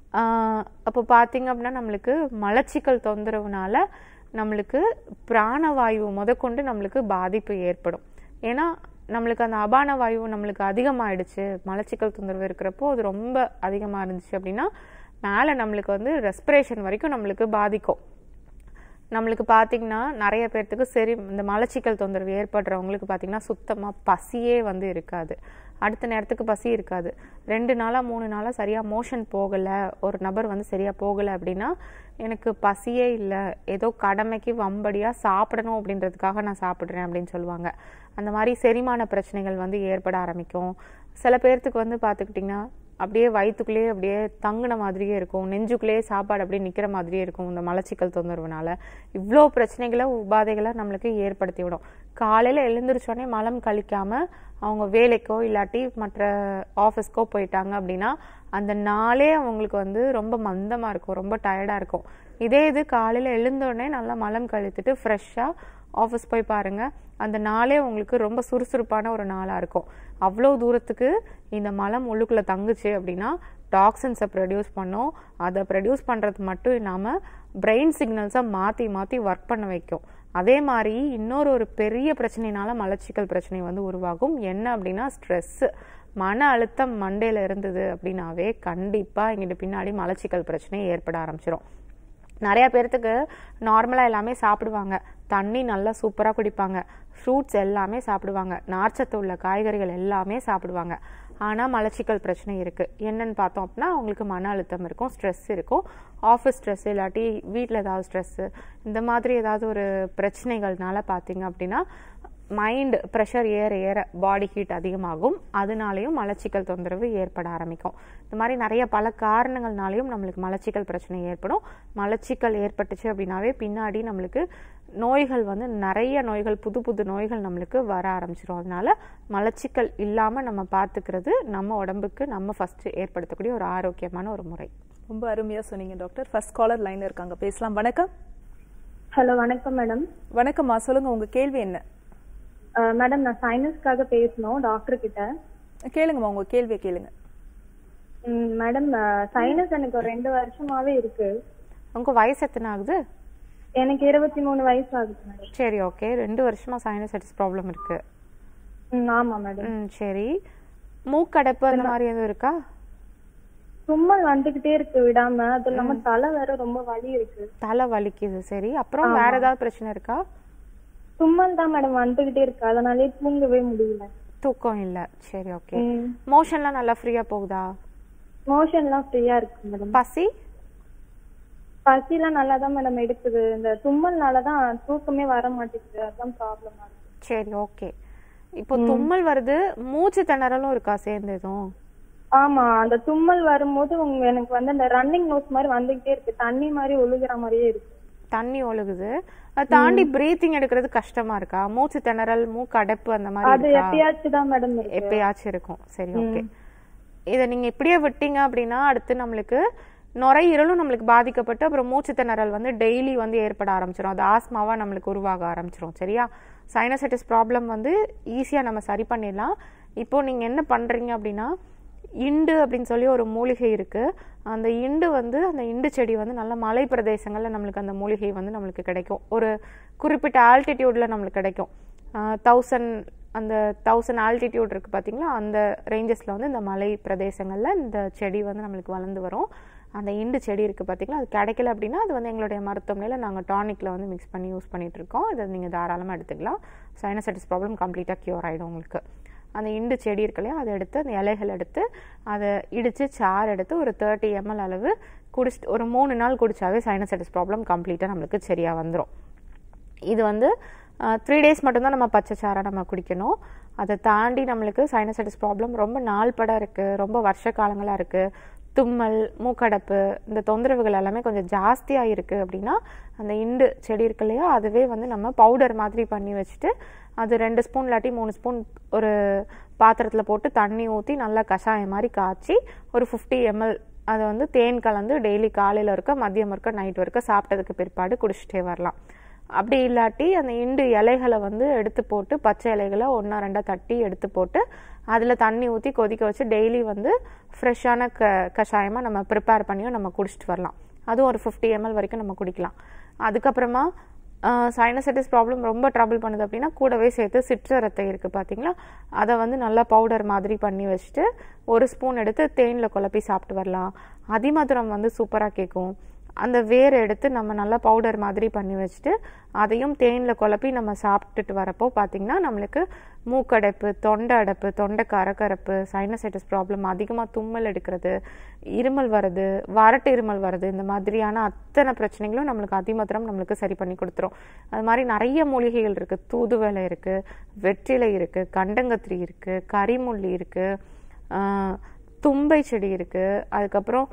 அப்போ பார்த்தீங்க அப்படின்னா நம்மளுக்கு மலச்சிக்கல் தொந்தரவுனால நம்மளுக்கு பிராணவாயு முதற்கொண்டு நம்மளுக்கு பாதிப்பு ஏற்படும் ஏன்னா நம்மளுக்கு அந்த அபான வாயு நம்மளுக்கு அதிகமாயிடுச்சு மலச்சிக்கல் தொந்தரவு இருக்கிறப்போ அது ரொம்ப அதிகமாக இருந்துச்சு அப்படின்னா மேலே நம்மளுக்கு வந்து ரெஸ்பிரேஷன் வரைக்கும் நம்மளுக்கு பாதிக்கும் நம்மளுக்கு பார்த்தீங்கன்னா நிறைய பேர்த்துக்கு சரி இந்த மலச்சிக்கல் தொந்தரவு ஏற்படுறவங்களுக்கு பார்த்தீங்கன்னா சுத்தமாக பசியே வந்து இருக்காது அடுத்த நேரத்துக்கு பசி இருக்காது ரெண்டு நாளாக மூணு நாளாக சரியாக மோஷன் போகலை ஒரு நபர் வந்து சரியாக போகலை அப்படின்னா எனக்கு பசியே இல்லை ஏதோ கடமைக்கு வம்படியாக சாப்பிடணும் அப்படின்றதுக்காக நான் சாப்பிட்றேன் அப்படின்னு சொல்லுவாங்க அந்த மாதிரி செரிமான பிரச்சனைகள் வந்து ஏற்பட ஆரம்பிக்கும் சில பேர்த்துக்கு வந்து பார்த்துக்கிட்டிங்கன்னா அப்படியே வயிற்றுக்குள்ளேயே அப்படியே தங்குன மாதிரியே இருக்கும் நெஞ்சுக்குள்ளேயே சாப்பாடு அப்படியே நிற்கிற மாதிரியே இருக்கும் இந்த மலச்சிக்கல் தொந்தரவுனால இவ்வளோ பிரச்சனைகளை உபாதைகளை நம்மளுக்கு ஏற்படுத்தி விடும் காலையில் எழுந்திரிச்சோடனே மலம் கழிக்காம அவங்க வேலைக்கோ இல்லாட்டி மற்ற ஆஃபீஸ்க்கோ போயிட்டாங்க அப்படின்னா அந்த நாளே அவங்களுக்கு வந்து ரொம்ப மந்தமாக இருக்கும் ரொம்ப டயர்டாக இருக்கும் இதே இது காலையில் எழுந்தோடனே நல்லா மலம் கழித்துட்டு ஃப்ரெஷ்ஷாக ஆஃபீஸ் போய் பாருங்க அந்த நாளே உங்களுக்கு ரொம்ப சுறுசுறுப்பான ஒரு நாளாக இருக்கும் அவ்வளோ தூரத்துக்கு இந்த மலம் உள்ளுக்குள்ளே தங்குச்சு அப்படின்னா டாக்ஸின்ஸை ப்ரொடியூஸ் பண்ணும் அதை ப்ரொடியூஸ் பண்ணுறது மட்டும் இல்லாமல் பிரெயின் சிக்னல்ஸை மாற்றி மாற்றி ஒர்க் பண்ண வைக்கும் அதே மாதிரி இன்னொரு ஒரு பெரிய பிரச்சனைனால மலச்சிக்கல் பிரச்சனை வந்து உருவாகும் என்ன அப்படின்னா ஸ்ட்ரெஸ்ஸு மன அழுத்தம் மண்டையில் இருந்தது அப்படின்னாவே கண்டிப்பாக இங்கிட்டு பின்னாடி மலச்சிக்கல் பிரச்சனை ஏற்பட ஆரம்பிச்சிடும் நிறைய பேர்த்துக்கு நார்மலாக எல்லாமே சாப்பிடுவாங்க தண்ணி நல்லா சூப்பராக குடிப்பாங்க ஃப்ரூட்ஸ் எல்லாமே சாப்பிடுவாங்க நார்ச்சத்து உள்ள காய்கறிகள் எல்லாமே சாப்பிடுவாங்க ஆனால் மலச்சிக்கல் பிரச்சனை இருக்குது என்னன்னு பார்த்தோம் அப்படின்னா அவங்களுக்கு மன அழுத்தம் இருக்கும் ஸ்ட்ரெஸ் இருக்கும் ஆஃபீஸ் ஸ்ட்ரெஸ் இல்லாட்டி வீட்டில் ஏதாவது ஸ்ட்ரெஸ்ஸு இந்த மாதிரி ஏதாவது ஒரு பிரச்சனைகள்னால பார்த்தீங்க அப்படின்னா மைண்ட் ப்ரெஷர் ஏற ஏற பாடி ஹீட் அதிகமாகும் அதனாலையும் மலச்சிக்கல் தொந்தரவு ஏற்பட ஆரம்பிக்கும் இந்த மாதிரி நிறைய பல காரணங்கள்னாலையும் நம்மளுக்கு மலச்சிக்கல் பிரச்சனை ஏற்படும் மலச்சிக்கல் ஏற்பட்டுச்சு அப்படின்னாவே பின்னாடி நம்மளுக்கு நோய்கள் வந்து நிறைய நோய்கள் புது புது நோய்கள் நம்மளுக்கு வர ஆரம்பிச்சிடும் அதனால மலச்சிக்கல் இல்லாமல் நம்ம பார்த்துக்கிறது நம்ம உடம்புக்கு நம்ம ஃபர்ஸ்ட் ஏற்படுத்தக்கூடிய ஒரு ஆரோக்கியமான ஒரு முறை ரொம்ப அருமையா சொன்னீங்க டாக்டர் ஃபர்ஸ்ட் காலர் லைன்ல இருக்காங்க பேசலாம் வணக்கம் ஹலோ வணக்கம் மேடம் வணக்கம்மா சொல்லுங்க உங்க கேள்வி என்ன மேடம் நான் சைனஸ்க்காக பேசணும் டாக்டர் கிட்ட கேளுங்கம்மா உங்க கேள்வியை கேளுங்க மேடம் சைனஸ் எனக்கு ஒரு ரெண்டு வருஷமாவே இருக்கு உங்க வயசு எத்தனை ஆகுது எனக்கு இருபத்தி மூணு வயசு ஆகுது மேடம் சரி ஓகே ரெண்டு வருஷமா சைனசைட்டிஸ் ப்ராப்ளம் இருக்கு ம் ஆமா மேடம் ம் சரி மூக்கடைப்பு அந்த மாதிரி எதுவும் இருக்கா தும்மல் வந்துகிட்டே இருக்கு விடாம அது இல்லாம தலை வேற ரொம்ப வலி இருக்கு தலை வலிக்குது சரி அப்புறம் வேற ஏதாவது பிரச்சனை இருக்கா தும்மல் தான் மேடம் வந்துகிட்டே இருக்கு அதனாலே தூங்கவே முடியல தூக்கம் இல்ல சரி ஓகே ம். மோஷன்லாம் நல்லா ஃப்ரீயா போகுதா மோஷன்லாம் ஃப்ரீயா இருக்கு மேடம் பசி பசிலாம் நல்லா தான் மேடம் எடுக்குது இந்த தும்மல்னால தான் தூக்கமே வர மாட்டேங்குது அதான் ப்ராப்ளமா இருக்கு சரி ஓகே இப்போ தும்மல் வருது மூச்சு திணறலும் இருக்கா சேர்ந்து எதுவும் ஆமா அந்த தும்மல் வரும்போது உங்க எனக்கு வந்து அந்த ரன்னிங் நோஸ் மாதிரி வந்துகிட்டே இருக்கு தண்ணி மாதிரி ஒழுகுற மாதிரியே இருக்கு தண்ணி ஒழுகுது அதை தாண்டி பிரீத்திங் எடுக்கிறது கஷ்டமா இருக்கா மூச்சு திணறல் மூக்கு அடைப்பு அந்த மாதிரி அது இருக்கா எப்பயாச்சும் தான் மேடம் இருக்கு எப்பயாச்சும் இருக்கும் சரி ஓகே இதை நீங்க இப்படியே விட்டீங்க அப்படின்னா அடுத்து நம்மளுக்கு நுரையீரலும் நம்மளுக்கு பாதிக்கப்பட்டு அப்புறம் மூச்சு திணறல் வந்து டெய்லி வந்து ஏற்பட ஆரம்பிச்சிடும் அது ஆஸ்மாவா நம்மளுக்கு உருவாக ஆரம்பிச்சிடும் சரியா சைனசைட்டிஸ் ப்ராப்ளம் வந்து ஈஸியா நம்ம சரி பண்ணிடலாம் இப்போ நீங்க என்ன பண்றீங்க அப்படின்னா இண்டு அப்படின்னு சொல்லி ஒரு மூலிகை இருக்கு அந்த இண்டு வந்து அந்த இண்டு செடி வந்து நல்ல மலை பிரதேசங்கள்ல நம்மளுக்கு அந்த மூலிகை வந்து நம்மளுக்கு கிடைக்கும் ஒரு குறிப்பிட்ட ஆல்டிடியூட்ல நம்மளுக்கு கிடைக்கும் தௌசண்ட் அந்த தௌசண்ட் ஆல்டிடியூட் இருக்கு பாத்தீங்களா அந்த ரேஞ்சஸ்ல வந்து இந்த மலை பிரதேசங்கள்ல இந்த செடி வந்து நம்மளுக்கு வளர்ந்து வரும் அந்த இண்டு செடி இருக்கு பாத்தீங்களா அது கிடைக்கல அப்படின்னா அது வந்து எங்களுடைய மருத்துவமனையில நாங்க டானிக்ல வந்து மிக்ஸ் பண்ணி யூஸ் பண்ணிட்டு இருக்கோம் இதை நீங்க தாராளமா எடுத்துக்கலாம் சைனசைட்டிஸ் ப்ராப்ளம் கம்ப்ளீட்டா கியூர் ஆயிடும் உங்களுக்கு அந்த இண்டு செடி இருக்கு இல்லையா அதை எடுத்து அந்த இலைகள் எடுத்து அதை இடிச்சு சாறு எடுத்து ஒரு தேர்ட்டி எம்எல் அளவு குடிச்சிட்டு ஒரு மூணு நாள் குடிச்சாவே சைனசைட்டிஸ் ப்ராப்ளம் கம்ப்ளீட்டாக நம்மளுக்கு சரியா வந்துடும் இது வந்து த்ரீ டேஸ் மட்டும்தான் நம்ம பச்சை சாரா நம்ம குடிக்கணும் அதை தாண்டி நம்மளுக்கு சைனசைட்டிஸ் ப்ராப்ளம் ரொம்ப நாள்பட இருக்கு ரொம்ப வருஷ காலங்களா இருக்கு தும்மல் மூக்கடைப்பு இந்த தொந்தரவுகள் எல்லாமே கொஞ்சம் ஜாஸ்தியா இருக்கு அப்படின்னா அந்த இண்டு செடி இருக்கு இல்லையா அதுவே வந்து நம்ம பவுடர் மாதிரி பண்ணி வச்சுட்டு அது ரெண்டு ஸ்பூன் இல்லாட்டி மூணு ஸ்பூன் ஒரு பாத்திரத்துல போட்டு தண்ணி ஊற்றி நல்லா கஷாயம் மாதிரி காய்ச்சி ஒரு ஃபிஃப்டி எம்எல் அதை வந்து தேன் கலந்து டெய்லி காலையில இருக்க மதியம் இருக்க நைட் வரைக்கும் சாப்பிட்டதுக்கு பிற்பாடு குடிச்சிட்டே வரலாம் அப்படி இல்லாட்டி அந்த இண்டு இலைகளை வந்து எடுத்து போட்டு பச்சை இலைகளை ஒன்றா ரெண்டா தட்டி எடுத்து போட்டு அதில் தண்ணி ஊற்றி கொதிக்க வச்சு டெய்லி வந்து ஃப்ரெஷ்ஷான க கஷாயமாக நம்ம ப்ரிப்பேர் பண்ணியும் நம்ம குடிச்சிட்டு வரலாம் அதுவும் ஒரு ஃபிஃப்டி எம்எல் வரைக்கும் நம்ம குடிக்கலாம் அதுக்கப்புறமா சைனசைட்டிஸ் ப்ராப்ளம் ரொம்ப ட்ரபிள் பண்ணுது அப்படின்னா கூடவே சேர்த்து சிற்றரத்தை இருக்குது பார்த்தீங்களா அதை வந்து நல்லா பவுடர் மாதிரி பண்ணி வச்சுட்டு ஒரு ஸ்பூன் எடுத்து தேனில் குழப்பி சாப்பிட்டு வரலாம் அதிமதுரம் வந்து சூப்பராக கேட்கும் அந்த வேர் எடுத்து நம்ம நல்லா பவுடர் மாதிரி பண்ணி வச்சுட்டு அதையும் தேனில் குழப்பி நம்ம சாப்பிட்டுட்டு வரப்போ பார்த்தீங்கன்னா நம்மளுக்கு மூக்கடைப்பு தொண்டை அடைப்பு தொண்டை கரகரப்பு சைனசைட்டிஸ் ப்ராப்ளம் அதிகமாக தும்மல் எடுக்கிறது இருமல் வருது வறட்டு இருமல் வருது இந்த மாதிரியான அத்தனை பிரச்சனைகளும் நம்மளுக்கு அதிமதுரம் நம்மளுக்கு சரி பண்ணி கொடுத்துரும் அது மாதிரி நிறைய மூலிகைகள் இருக்குது தூதுவளை இருக்குது வெற்றிலை இருக்குது கண்டங்கத்திரி இருக்குது கரிமுள்ளி இருக்குது தும்பை செடி இருக்குது அதுக்கப்புறம்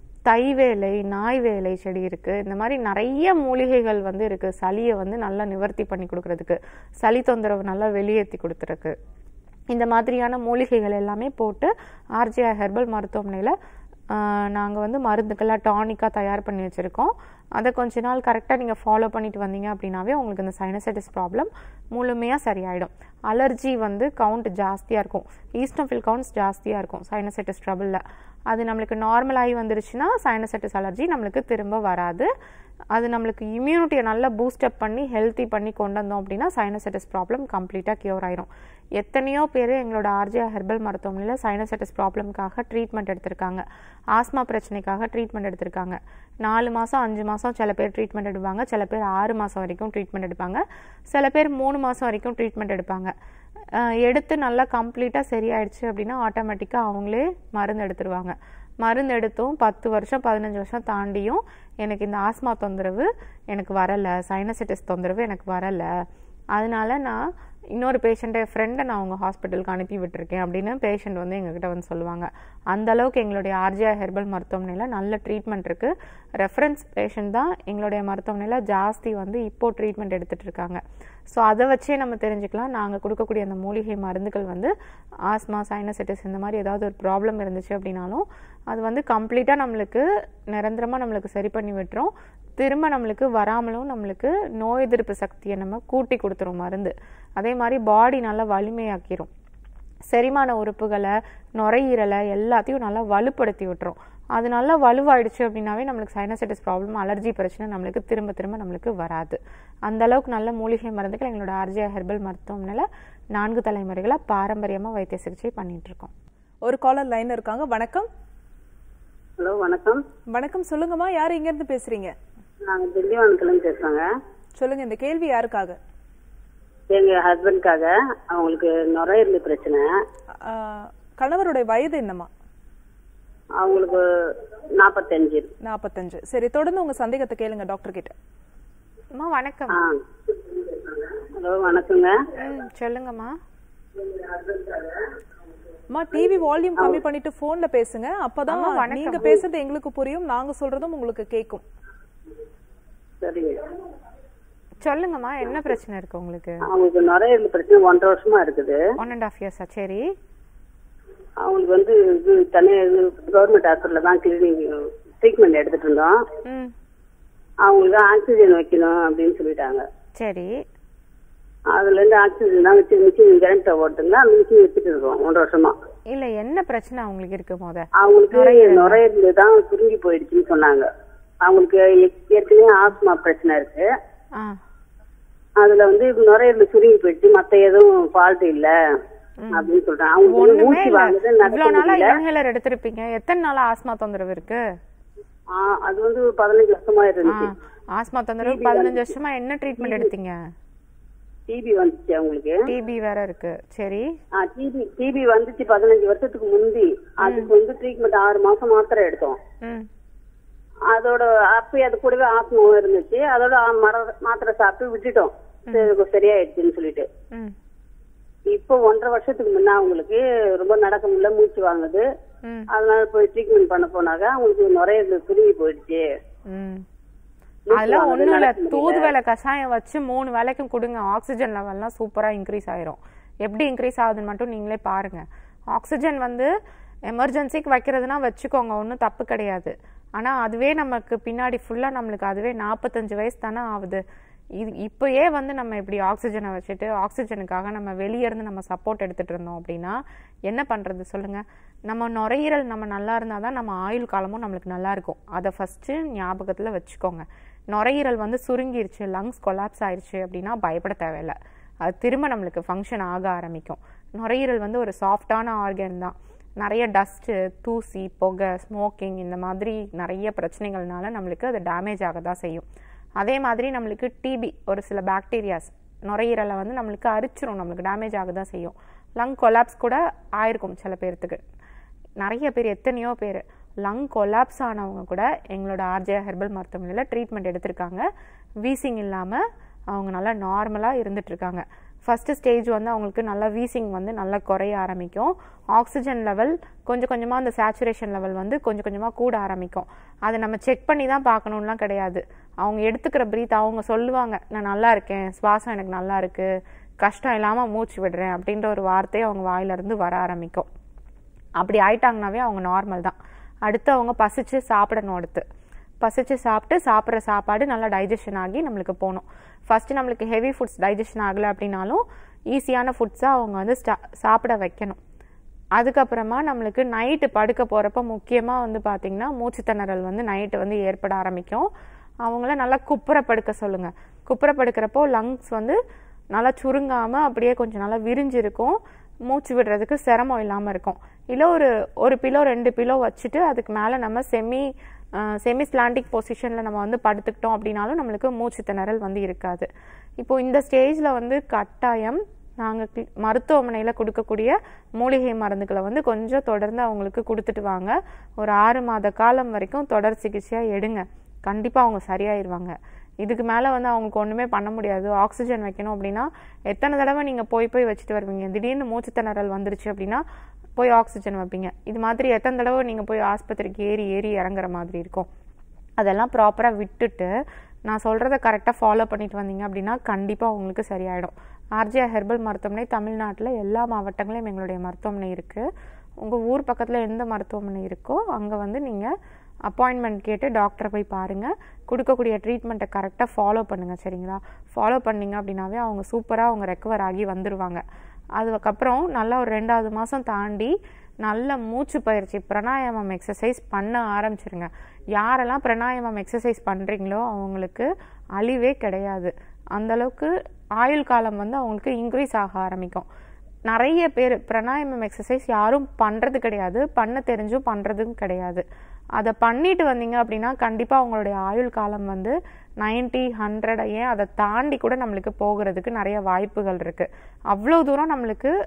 தைவேலை நாய் வேலை செடி இருக்கு இந்த மாதிரி நிறைய மூலிகைகள் வந்து இருக்கு சளியை வந்து நல்லா நிவர்த்தி பண்ணி கொடுக்கறதுக்கு சளி தொந்தரவு நல்லா வெளியேற்றி கொடுத்துருக்கு இந்த மாதிரியான மூலிகைகள் எல்லாமே போட்டு ஆர்ஜிஆர் ஹெர்பல் மருத்துவமனையில் நாங்கள் வந்து மருந்துக்கெல்லாம் டானிக்காக தயார் பண்ணி வச்சுருக்கோம் அதை கொஞ்ச நாள் கரெக்டாக நீங்கள் ஃபாலோ பண்ணிட்டு வந்தீங்க அப்படின்னாவே உங்களுக்கு இந்த சைனசைட்டிஸ் ப்ராப்ளம் முழுமையாக சரியாயிடும் அலர்ஜி வந்து கவுண்ட் ஜாஸ்தியாக இருக்கும் ஈஸ்டோஃபில் கவுண்ட்ஸ் ஜாஸ்தியாக இருக்கும் சைனசைட்டிஸ் ட்ரபிளில் அது நம்மளுக்கு நார்மல் ஆகி வந்துருச்சுன்னா சைனசைட்டிஸ் அலர்ஜி நம்மளுக்கு திரும்ப வராது அது நம்மளுக்கு இம்யூனிட்டியை நல்லா பூஸ்டப் பண்ணி ஹெல்த்தி பண்ணி கொண்டு வந்தோம் அப்படின்னா சைனசைட்டிஸ் ப்ராப்ளம் கம்ப்ளீட்டாக கியூர் ஆயிரும் எத்தனையோ பேர் எங்களோட ஆர்ஜியா ஹெர்பல் மருத்துவமனையில் சைனசைட்டிஸ் ப்ராப்ளம்காக ட்ரீட்மெண்ட் எடுத்திருக்காங்க ஆஸ்மா பிரச்சனைக்காக ட்ரீட்மெண்ட் எடுத்திருக்காங்க நாலு மாதம் அஞ்சு மாதம் சில பேர் ட்ரீட்மெண்ட் எடுப்பாங்க சில பேர் ஆறு மாதம் வரைக்கும் ட்ரீட்மெண்ட் எடுப்பாங்க சில பேர் மூணு மாதம் வரைக்கும் ட்ரீட்மெண்ட் எடுப்பாங்க எடுத்து நல்லா கம்ப்ளீட்டாக சரியாயிடுச்சு அப்படின்னா ஆட்டோமேட்டிக்காக அவங்களே மருந்து எடுத்துருவாங்க மருந்து எடுத்தும் பத்து வருஷம் பதினஞ்சு வருஷம் தாண்டியும் எனக்கு இந்த ஆஸ்மா தொந்தரவு எனக்கு வரலை சைனசைட்டிஸ் தொந்தரவு எனக்கு வரலை அதனால நான் இன்னொரு பேஷண்ட்டை ஃப்ரெண்டை நான் அவங்க ஹாஸ்பிட்டலுக்கு அனுப்பி விட்டுருக்கேன் அப்படின்னு பேஷண்ட் வந்து எங்ககிட்ட வந்து சொல்லுவாங்க அந்த அளவுக்கு எங்களுடைய ஆர்ஜிஆர் ஹெர்பல் மருத்துவமனையில் நல்ல ட்ரீட்மெண்ட் இருக்கு ரெஃபரன்ஸ் பேஷண்ட் தான் எங்களுடைய மருத்துவமனையில் ஜாஸ்தி வந்து இப்போ ட்ரீட்மெண்ட் எடுத்துட்டு இருக்காங்க ஸோ அதை வச்சே நம்ம தெரிஞ்சுக்கலாம் நாங்கள் கொடுக்கக்கூடிய அந்த மூலிகை மருந்துகள் வந்து ஆஸ்மா சைனசைட்டிஸ் இந்த மாதிரி ஏதாவது ஒரு ப்ராப்ளம் இருந்துச்சு அப்படின்னாலும் அது வந்து கம்ப்ளீட்டாக நம்மளுக்கு நிரந்தரமாக நம்மளுக்கு சரி பண்ணி விட்டுரும் திரும்ப நம்மளுக்கு வராமலும் நம்மளுக்கு நோய் எதிர்ப்பு சக்தியை நம்ம கூட்டி கொடுத்துரும் மருந்து அதே மாதிரி பாடி நல்லா வலிமையாக்கிரும் செரிமான உறுப்புகளை நுரையீரலை எல்லாத்தையும் நல்லா வலுப்படுத்தி விட்டுரும் அது நல்லா வலுவாயிடுச்சு அப்படின்னாவே நம்மளுக்கு சைனசைட்டிஸ் ப்ராப்ளம் அலர்ஜி பிரச்சனை நம்மளுக்கு திரும்ப திரும்ப நம்மளுக்கு வராது அந்த அளவுக்கு நல்ல மூலிகை மருந்துகள் எங்களோட ஆர்ஜியா ஹெர்பல் மருத்துவமனையில் நான்கு தலைமுறைகளாக பாரம்பரியமாக வைத்திய சிகிச்சை பண்ணிட்டு இருக்கோம் ஒரு காலர் லைன்ல இருக்காங்க வணக்கம் ஹலோ வணக்கம் வணக்கம் சொல்லுங்கம்மா யார் இங்க இருந்து பேசுறீங்க நாங்க திண்டிவனத்துலேருந்து பேசுறோங்க சொல்லுங்க இந்த கேள்வி யாருக்காக எங்க ஹஸ்பண்ட்காக அவங்களுக்கு நுரையீரல் பிரச்சனை ஆ, கணவருடைய வயது என்னம்மா அவங்களுக்கு நாற்பத்தஞ்சு நாற்பத்தஞ்சு சரி தொடர்ந்து உங்க சந்தேகத்தை கேளுங்க டாக்டர் கிட்ட அம்மா வணக்கம் ஆ ஹலோ வணக்கங்க ம் சொல்லுங்கம்மா அம்மா டிவி வால்யூம் கம்மி பண்ணிட்டு போன்ல பேசுங்க அப்பதான் அம்மா, வணக்கம். நீங்க பேசுறது எங்களுக்கு புரியும் நாங்க சொல்றதும் உங்களுக்கு கேக்கும் சரிங்க சொல்லுங்கம்மா என்ன பிரச்சனை இருக்கு உங்களுக்கு அவங்களுக்கு நுரையீரல் பிரச்சனை ஒன்றரை வருஷமா இருக்குது ஒன் அண்ட் ஆஃப் இயர்ஸா சரி அவங்களுக்கு வந்து இது தனியாக இது கவர்மெண்ட் ஹாஸ்பிட்டலில் தான் கிளினிக் ட்ரீட்மெண்ட் எடுத்துட்டு இருந்தோம் ம் அவங்களுக்கு ஆக்சிஜன் வைக்கணும் அப்படின்னு சொல்லிட்டாங்க சரி அதுல இருந்து ஆக்சிஜன் தான் வச்சு மிஷின் கரண்ட் ஓட்டுங்களா அந்த மிஷின் வச்சுட்டு இருக்கோம் ஒன்றரை வருஷமா இல்ல என்ன பிரச்சனை அவங்களுக்கு இருக்கு முத அவங்களுக்கு நுரையீரல் தான் சுருங்கி போயிடுச்சுன்னு சொன்னாங்க அவங்களுக்கு ஏ- ஏற்கனவே ஆஸ்மா பிரச்சனை இருக்கு ஆ அதுல வந்து நுரையீரல் சுருங்கி போயிடுச்சு மத்த எதுவும் ஃபால்ட் இல்ல அப்படின்னு சொல்றாங்க அவங்களுக்கு வந்து ஒண்ணுமே மூச்சு இல்ல வாங்குது நடக்க இவ்வளவு நாளா முடியல இன்ஹேலர் எடுத்திருப்பீங்க எத்தனை நாளா ஆஸ்மா தொந்தரவு இருக்கு ஆ, அது வந்து ஒரு பதினஞ்சு வருஷமா ஆ, இருந்துச்சு ஆஸ்மா தொந்தரவு பதினஞ்சு வருஷமா என்ன ட்ரீட்மெண்ட் எடுத்தீங்க டிபி வந்துச்சு அவங்களுக்கு டிபி வேற இருக்கு சரி டிபி டிபி வந்துச்சு பதினஞ்சு வருஷத்துக்கு முந்தி அதுக்கு வந்து ட்ரீட்மெண்ட் ஆறு மாசம் மாத்திரை எடுத்தோம் ம் அதோட அப்பயே அது கூடவே ஆத்மாவும் இருந்துச்சு அதோட ஆ- மர மாத்திரை சாப்பிட்டு விட்டுட்டோம் சரி, சரியாயிடுச்சுன்னு சொல்லிட்டு ம் இப்போ ஒன்றரை வருஷத்துக்கு முன்ன அவங்களுக்கு ரொம்ப நடக்க முடியல மூச்சு வாங்குது ம் அதனால போய் ட்ரீட்மெண்ட் பண்ண போனாங்க அவங்களுக்கு நுரையீரல் சுருங்கி போயிடுச்சு ம் மூச்சு அதெல்லாம் வாங்குது, ஒண்ணும் இல்ல நடக்க முடியல. தூதுவளை கஷாயம் வச்சு மூணு வேளைக்கும் கொடுங்க ஆக்சிஜன் லெவல்லாம் சூப்பரா இன்க்ரீஸ் ஆயிரும் எப்படி இன்க்ரீஸ் ஆகுதுன்னு மட்டும் நீங்களே பாருங்க ஆக்சிஜன் வந்து எமர்ஜென்சிக்கு வைக்கிறதுனா வச்சுக்கோங்க ஒன்றும் தப்பு கிடையாது ஆனா அதுவே நமக்கு பின்னாடி ஃபுல்லா நம்மளுக்கு அதுவே நாற்பத்தஞ்சு வயசு தானே ஆகுது இது இப்போயே வந்து நம்ம இப்படி ஆக்சிஜனை வச்சுட்டு ஆக்சிஜனுக்காக நம்ம வெளியே இருந்து நம்ம சப்போர்ட் எடுத்துட்டு இருந்தோம் அப்படின்னா என்ன பண்றது சொல்லுங்க நம்ம நுரையீரல் நம்ம நல்லா இருந்தால் தான் நம்ம ஆயுள் காலமும் நம்மளுக்கு நல்லா இருக்கும் அதை ஃபர்ஸ்ட் ஞாபகத்துல வச்சுக்கோங்க நுரையீரல் வந்து சுருங்கிருச்சு லங்ஸ் கொலாப்ஸ் ஆயிருச்சு அப்படின்னா பயப்பட தேவையில்ல அது திரும்ப நம்மளுக்கு ஃபங்க்ஷன் ஆக ஆரம்பிக்கும் நுரையீரல் வந்து ஒரு சாஃப்டான ஆர்கன் தான் நிறைய டஸ்ட்டு தூசி புகை ஸ்மோக்கிங் இந்த மாதிரி நிறைய பிரச்சனைகள்னால நம்மளுக்கு அது டேமேஜ் ஆக தான் செய்யும் அதே மாதிரி நம்மளுக்கு டிபி ஒரு சில பாக்டீரியாஸ் நுரையீரலை வந்து நம்மளுக்கு அரிச்சிரும் நம்மளுக்கு டேமேஜ் ஆக தான் செய்யும் லங் கொலாப்ஸ் கூட ஆயிருக்கும் சில பேர்த்துக்கு நிறைய பேர் எத்தனையோ பேர் லங் கொலாப்ஸ் ஆனவங்க கூட எங்களோட ஆர்ஜே ஹெர்பல் மருத்துவமனையில் ட்ரீட்மெண்ட் எடுத்திருக்காங்க வீசிங் இல்லாமல் அவங்க நல்லா நார்மலாக இருந்துட்டு இருக்காங்க ஃபர்ஸ்ட் ஸ்டேஜ் வந்து அவங்களுக்கு நல்லா வீசிங் வந்து நல்லா குறைய ஆரம்பிக்கும் ஆக்சிஜன் லெவல் கொஞ்சம் கொஞ்சமாக அந்த சேச்சுரேஷன் லெவல் வந்து கொஞ்சம் கொஞ்சமாக கூட ஆரம்பிக்கும் அதை நம்ம செக் பண்ணி தான் பார்க்கணுன்லாம் கிடையாது அவங்க எடுத்துக்கிற பிரீத் அவங்க சொல்லுவாங்க நான் நல்லா இருக்கேன் சுவாசம் எனக்கு நல்லா இருக்கு கஷ்டம் இல்லாமல் மூச்சு விடுறேன் அப்படின்ற ஒரு வார்த்தை அவங்க வாயிலிருந்து வர ஆரம்பிக்கும் அப்படி ஆயிட்டாங்கனாவே அவங்க நார்மல் தான் அடுத்து அவங்க பசிச்சு சாப்பிடணும் அடுத்து பசிச்சு சாப்பிட்டு சாப்பிட்ற சாப்பாடு நல்லா டைஜஷன் ஆகி நம்மளுக்கு போகணும் ஃபர்ஸ்ட் நம்மளுக்கு ஹெவி ஃபுட்ஸ் டைஜஷன் ஆகலை அப்படின்னாலும் ஈஸியான ஃபுட்ஸாக அவங்க வந்து ஸ்டா- சாப்பிட வைக்கணும் அதுக்கப்புறமா நம்மளுக்கு நைட்டு படுக்க போகிறப்ப முக்கியமாக வந்து பார்த்திங்கன்னா மூச்சு திணறல் வந்து நைட்டு வந்து ஏற்பட ஆரம்பிக்கும் அவங்கள நல்லா குப்புற படுக்க சொல்லுங்கள் குப்புற படுக்கிறப்போ லங்ஸ் வந்து நல்லா சுருங்காமல் அப்படியே கொஞ்சம் நல்லா விரிஞ்சிருக்கும் மூச்சு விடுறதுக்கு சிரமம் இல்லாமல் இருக்கும் இல்லை ஒரு ஒரு பிலோ ரெண்டு பிலோ வச்சுட்டு அதுக்கு மேலே நம்ம செமி செமி ஸ்லாண்டிக் பொசிஷனில் நம்ம வந்து படுத்துக்கிட்டோம் அப்படின்னாலும் நம்மளுக்கு மூச்சு திணறல் வந்து இருக்காது இப்போ இந்த ஸ்டேஜில் வந்து கட்டாயம் நாங்கள் மருத்துவமனையில் கொடுக்கக்கூடிய மூலிகை மருந்துகளை வந்து கொஞ்சம் தொடர்ந்து அவங்களுக்கு கொடுத்துட்டு வாங்க ஒரு ஆறு மாத காலம் வரைக்கும் தொடர் சிகிச்சையாக எடுங்க கண்டிப்பாக அவங்க சரியாயிருவாங்க இதுக்கு மேலே வந்து அவங்களுக்கு ஒன்றுமே பண்ண முடியாது ஆக்சிஜன் வைக்கணும் அப்படின்னா எத்தனை தடவை நீங்கள் போய் போய் வச்சுட்டு வருவீங்க திடீர்னு மூச்சு திணறல் வந்துருச்சு அப்படின்னா போய் ஆக்சிஜன் வைப்பீங்க இது மாதிரி எத்தனை தடவை நீங்கள் போய் ஆஸ்பத்திரிக்கு ஏறி ஏறி இறங்குற மாதிரி இருக்கும் அதெல்லாம் ப்ராப்பராக விட்டுட்டு நான் சொல்கிறத கரெக்டாக ஃபாலோ பண்ணிட்டு வந்தீங்க அப்படின்னா கண்டிப்பாக உங்களுக்கு சரியாயிடும் ஆர்ஜிஆ ஹெர்பல் மருத்துவமனை தமிழ்நாட்டில் எல்லா மாவட்டங்களையும் எங்களுடைய மருத்துவமனை இருக்குது உங்கள் ஊர் பக்கத்தில் எந்த மருத்துவமனை இருக்கோ அங்கே வந்து நீங்கள் அப்பாயின்மெண்ட் கேட்டு டாக்டரை போய் பாருங்கள் கொடுக்கக்கூடிய ட்ரீட்மெண்ட்டை கரெக்டாக ஃபாலோ பண்ணுங்கள் சரிங்களா ஃபாலோ பண்ணீங்க அப்படின்னாவே அவங்க சூப்பராக அவங்க ரெக்கவர் ஆகி வந்துடுவாங்க அதுக்கப்புறம் நல்லா ஒரு ரெண்டாவது மாதம் தாண்டி நல்ல மூச்சு பயிற்சி பிராணாயாமம் எக்ஸசைஸ் பண்ண ஆரம்பிச்சிருங்க யாரெல்லாம் பிராணாயாமம் எக்ஸசைஸ் பண்ணுறீங்களோ அவங்களுக்கு அழிவே கிடையாது அந்த அளவுக்கு ஆயுள் காலம் வந்து அவங்களுக்கு இன்க்ரீஸ் ஆக ஆரம்பிக்கும் நிறைய பேர் பிராணாயாமம் எக்ஸசைஸ் யாரும் பண்ணுறது கிடையாது பண்ண தெரிஞ்சும் பண்ணுறதும் கிடையாது அதை பண்ணிட்டு வந்தீங்க அப்படின்னா கண்டிப்பாக உங்களுடைய ஆயுள் காலம் வந்து 90 ஹண்ட்ரட் ஏன் அதை தாண்டி கூட நம்மளுக்கு போகிறதுக்கு நிறைய வாய்ப்புகள் இருக்குது அவ்வளோ தூரம் நம்மளுக்கு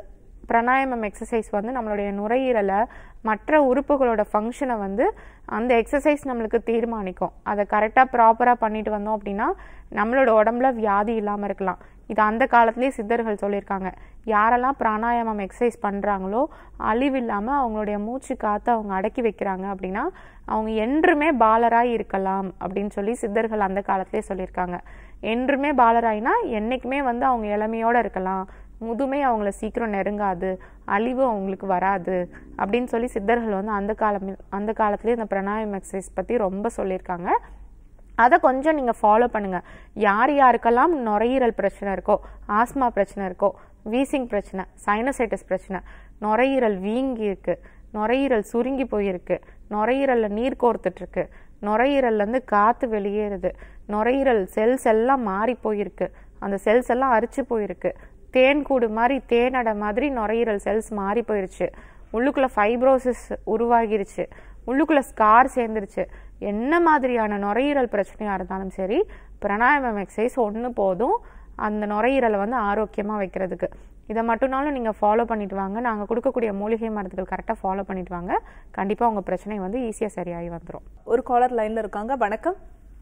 பிராணாயாமம் எக்ஸசைஸ் வந்து நம்மளுடைய நுரையீரலை மற்ற உறுப்புகளோட ஃபங்க்ஷனை வந்து அந்த எக்ஸசைஸ் நம்மளுக்கு தீர்மானிக்கும் அதை கரெக்டாக ப்ராப்பராக பண்ணிட்டு வந்தோம் அப்படின்னா நம்மளோட உடம்புல வியாதி இல்லாமல் இருக்கலாம் இது அந்த காலத்திலேயே சித்தர்கள் சொல்லியிருக்காங்க யாரெல்லாம் பிராணாயாமம் எக்ஸசைஸ் பண்ணுறாங்களோ அழிவு இல்லாமல் அவங்களுடைய மூச்சு காற்று அவங்க அடக்கி வைக்கிறாங்க அப்படின்னா அவங்க என்றுமே பாலராய் இருக்கலாம் அப்படின்னு சொல்லி சித்தர்கள் அந்த காலத்திலே சொல்லியிருக்காங்க என்றுமே பாலராய்னா என்னைக்குமே வந்து அவங்க இளமையோட இருக்கலாம் முதுமை அவங்கள சீக்கிரம் நெருங்காது அழிவு அவங்களுக்கு வராது அப்படின்னு சொல்லி சித்தர்கள் வந்து அந்த காலம் அந்த காலத்துலேயே இந்த பிராணாயம் எக்ஸசைஸ் பற்றி ரொம்ப சொல்லியிருக்காங்க அதை கொஞ்சம் நீங்கள் ஃபாலோ பண்ணுங்கள் யார் யாருக்கெல்லாம் நுரையீரல் பிரச்சனை இருக்கோ ஆஸ்மா பிரச்சனை இருக்கோ வீசிங் பிரச்சனை சைனசைட்டிஸ் பிரச்சனை நுரையீரல் வீங்கி இருக்கு நுரையீரல் சுருங்கி போயிருக்கு நுரையீரலில் நீர் கோர்த்துட்ருக்கு நுரையீரல்லேருந்து காற்று வெளியேறுது நுரையீரல் செல்ஸ் எல்லாம் மாறி போயிருக்கு அந்த செல்ஸ் எல்லாம் அரிச்சு போயிருக்கு தேன் கூடு மாதிரி தேனடை மாதிரி நுரையீரல் செல்ஸ் மாறி போயிருச்சு உள்ளுக்குள்ள ஃபைப்ரோசிஸ் உருவாகிருச்சு உள்ளுக்குள்ள ஸ்கார் சேர்ந்துருச்சு என்ன மாதிரியான நுரையீரல் பிரச்சனையாக இருந்தாலும் சரி பிராணாயாமம் எக்ஸசைஸ் ஒன்று போதும் அந்த நுரையீரலை வந்து ஆரோக்கியமாக வைக்கிறதுக்கு இதை மட்டும்னாலும் நீங்கள் ஃபாலோ பண்ணிட்டு வாங்க நாங்கள் கொடுக்கக்கூடிய மூலிகை மருந்துகள் கரெக்டாக ஃபாலோ பண்ணிட்டு வாங்க கண்டிப்பாக உங்கள் பிரச்சனை வந்து ஈஸியாக சரியாகி வந்துடும் ஒரு காலர் லைன்ல இருக்காங்க வணக்கம்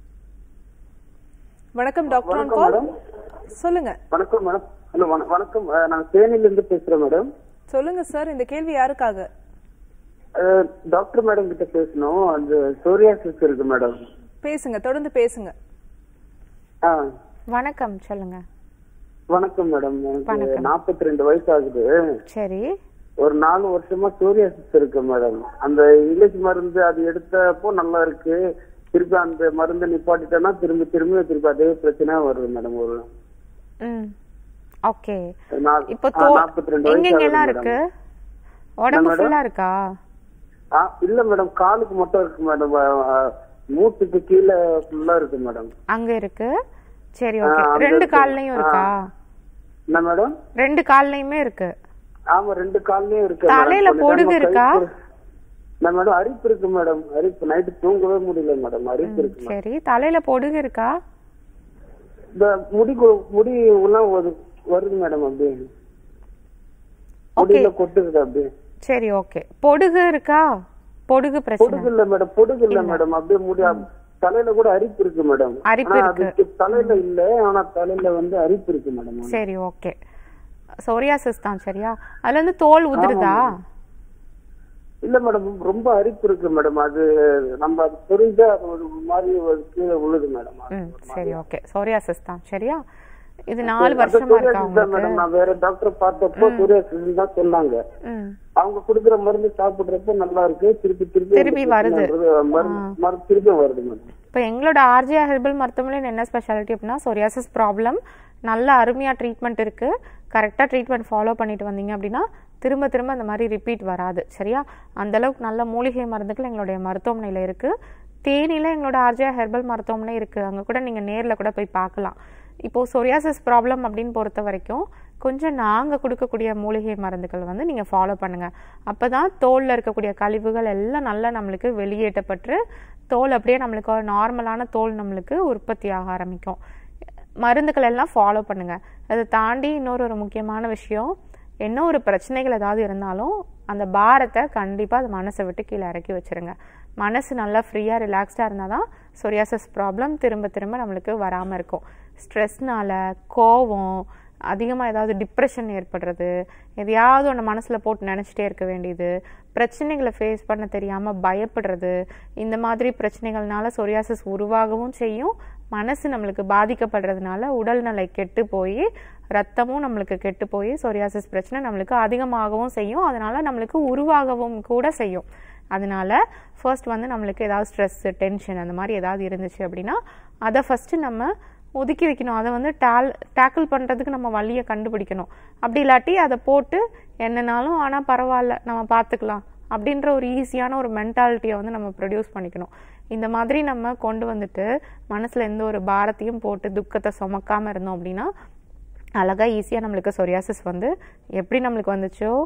வணக்கம் டாக்டர் ஆன் கால் சொல்லுங்க வணக்கம் மேடம் ஹலோ வணக்கம் அஹ், நான் தேனில இருந்து பேசுறேன் மேடம் சொல்லுங்க சார் இந்த கேள்வி யாருக்காக அஹ், டாக்டர் மேடம் கிட்ட பேசணும் அந்த சோரியாசிஸ் இருக்கு மேடம் பேசுங்க தொடர்ந்து பேசுங்க ஆ வணக்கம் சொல்லுங்க வணக்கம் மேடம் எனக்கு வணக்கம். நாற்பத்தி ரெண்டு வயசு ஆகுது சரி ஒரு நாலு வருஷமா சோரியாசிஸ் இருக்கு மேடம் அந்த இங்கிலீஷ் மருந்து அது எடுத்தப்போ நல்லா இருக்கு திருப்பி அந்த மருந்து நிப்பாட்டிட்டேன்னா திரும்பி திரும்பி திருப்பி அதே பிரச்சனை வருது மேடம் ஒரு ம் ஓகே நா- இப்போ ஆ, தோ 42 வயசு எங்கெங்கெல்லாம் ஆகுது இருக்கு மேடம். உடம்பு மேடம்? ஃபுல்லா இருக்கா ஆ, இல்ல மேடம் காலுக்கு மட்டும் இருக்கு மேடம் அஹ், மூட்டுக்கு கீழே ஃபுல்லா இருக்கு மேடம் அங்க இருக்கு சரி ஆ, ஓகே அங்க ரெண்டு இருக்கு. கால்லையும் இருக்கா ஆ. என்ன மேடம் ரெண்டு கால்லையுமே இருக்கு ஆமா ரெண்டு கால்லயும் இருக்கு மேடம். தலையில கொஞ்ச பொடுகு நேரமா இருக்கா? கை பொறு- என்ன மேடம் அரிப்பு இருக்கு மேடம் அரிப்பு நைட்டு தூங்கவே முடியல மேடம் அரிப்பு இருக்கு மேடம். சரி தலையில பொடுகு இருக்கா இந்த முடி கொ- முடி எல்லாம் வரு- வருது மேடம் அப்படியே முடியல கொட்டுது அப்படியே சரி ஓகே பொடுகு இருக்கா பொடுகு பிரச்சனை பொடுகு இல்ல மேடம் பொடுகு இல்ல மேடம் அப்படியே முடி தலையில கூட அரிப்பு இருக்கு மேடம் அரிப்பு ஆனா இருக்கு. அதுக்கு தலையில இல்ல ஆனா தலையில வந்து அரிப்பு இருக்கு மேடம் சரி ஓகே சோரியாசிஸ் தான் சரியா அதுல இருந்து தோல் உதிருதா இல்ல மேடம் ரொம்ப அரிப்பு இருக்கு மேடம் அது நம்ம அது புரிஞ்சா அது ஒரு மாதிரி ஒரு கீழே விழுது மேடம் ம் சரி ஓகே சோரியாசிஸ் தான் சரியா இது நாலு வருஷமா இருக்கா மேடம் உங்களுக்கு நான் வேற டாக்டர் பார்த்தப்போ சூரியாசிஸ் தான் சொன்னாங்க ம் அவங்க குடுக்குற மருந்து சாப்பிடுறப்போ நல்லா இருக்கு திருப்பி திருப்பி திருப்பி அந்த வருது. பிரச்சனைன்றது மருந்து மருந்து திருப்பி வருது மேடம் இப்போ எங்களோட ஆர்ஜிஆர் ஹெர்பல் மருத்துவமனையில் என்ன ஸ்பெஷாலிட்டி அப்படின்னா சொரியாசிஸ் ப்ராப்ளம் நல்ல அருமையாக ட்ரீட்மெண்ட் இருக்குது கரெக்டாக ட்ரீட்மெண்ட் ஃபாலோ பண்ணிட்டு வந்தீங்க அப்படின்னா திரும்ப திரும்ப அந்த மாதிரி ரிப்பீட் வராது சரியா அந்த அளவுக்கு நல்ல மூலிகை மருந்துகள் எங்களுடைய மருத்துவமனையில் இருக்குது தேனியில் எங்களோட ஆர்ஜிஆர் ஹெர்பல் மருத்துவமனை இருக்குது அங்கே கூட நீங்கள் நேரில் கூட போய் பார்க்கலாம் இப்போது சொரியாசிஸ் ப்ராப்ளம் அப்படின்னு பொறுத்த வரைக்கும் கொஞ்சம் நாங்கள் கொடுக்கக்கூடிய மூலிகை மருந்துகள் வந்து நீங்கள் ஃபாலோ பண்ணுங்கள் அப்போ தான் தோலில் இருக்கக்கூடிய கழிவுகள் எல்லாம் நல்லா நம்மளுக்கு வெளியேற்றப்பட்டு தோல் அப்படியே நம்மளுக்கு ஒரு நார்மலான தோல் நம்மளுக்கு உற்பத்தி ஆக ஆரம்பிக்கும் மருந்துகள் எல்லாம் ஃபாலோ பண்ணுங்க அதை தாண்டி இன்னொரு ஒரு முக்கியமான விஷயம் என்ன ஒரு பிரச்சனைகள் ஏதாவது இருந்தாலும் அந்த பாரத்தை கண்டிப்பாக அது மனசை விட்டு கீழே இறக்கி வச்சிருங்க மனசு நல்லா ஃப்ரீயாக ரிலாக்ஸ்டாக இருந்தால் தான் சொரியாசஸ் ப்ராப்ளம் திரும்ப திரும்ப நம்மளுக்கு வராமல் இருக்கும் ஸ்ட்ரெஸ்னால கோவம் அதிகமாக ஏதாவது டிப்ரெஷன் ஏற்படுறது எதையாவது ஒன்று மனசில் போட்டு நினச்சிட்டே இருக்க வேண்டியது பிரச்சனைகளை ஃபேஸ் பண்ண தெரியாமல் பயப்படுறது இந்த மாதிரி பிரச்சனைகள்னால சொரியாசிஸ் உருவாகவும் செய்யும் மனசு நம்மளுக்கு பாதிக்கப்படுறதுனால உடல்நிலை கெட்டு போய் ரத்தமும் நம்மளுக்கு கெட்டு போய் சொரியாசிஸ் பிரச்சனை நம்மளுக்கு அதிகமாகவும் செய்யும் அதனால நம்மளுக்கு உருவாகவும் கூட செய்யும் அதனால ஃபர்ஸ்ட் வந்து நம்மளுக்கு ஏதாவது ஸ்ட்ரெஸ் டென்ஷன் அந்த மாதிரி ஏதாவது இருந்துச்சு அப்படின்னா அதை ஃபர்ஸ்ட் நம்ம ஒதுக்கி வைக்கணும் அதை வந்து டேல் டேக்கிள் பண்ணுறதுக்கு நம்ம வழியை கண்டுபிடிக்கணும் அப்படி இல்லாட்டி அதை போட்டு என்னனாலும் ஆனால் பரவாயில்ல நம்ம பார்த்துக்கலாம் அப்படின்ற ஒரு ஈஸியான ஒரு மென்டாலிட்டியை வந்து நம்ம ப்ரொடியூஸ் பண்ணிக்கணும் இந்த மாதிரி நம்ம கொண்டு வந்துட்டு மனசில் எந்த ஒரு பாரத்தையும் போட்டு துக்கத்தை சுமக்காமல் இருந்தோம் அப்படின்னா அழகாக ஈஸியாக நம்மளுக்கு சொரியாசிஸ் வந்து எப்படி நம்மளுக்கு வந்துச்சோ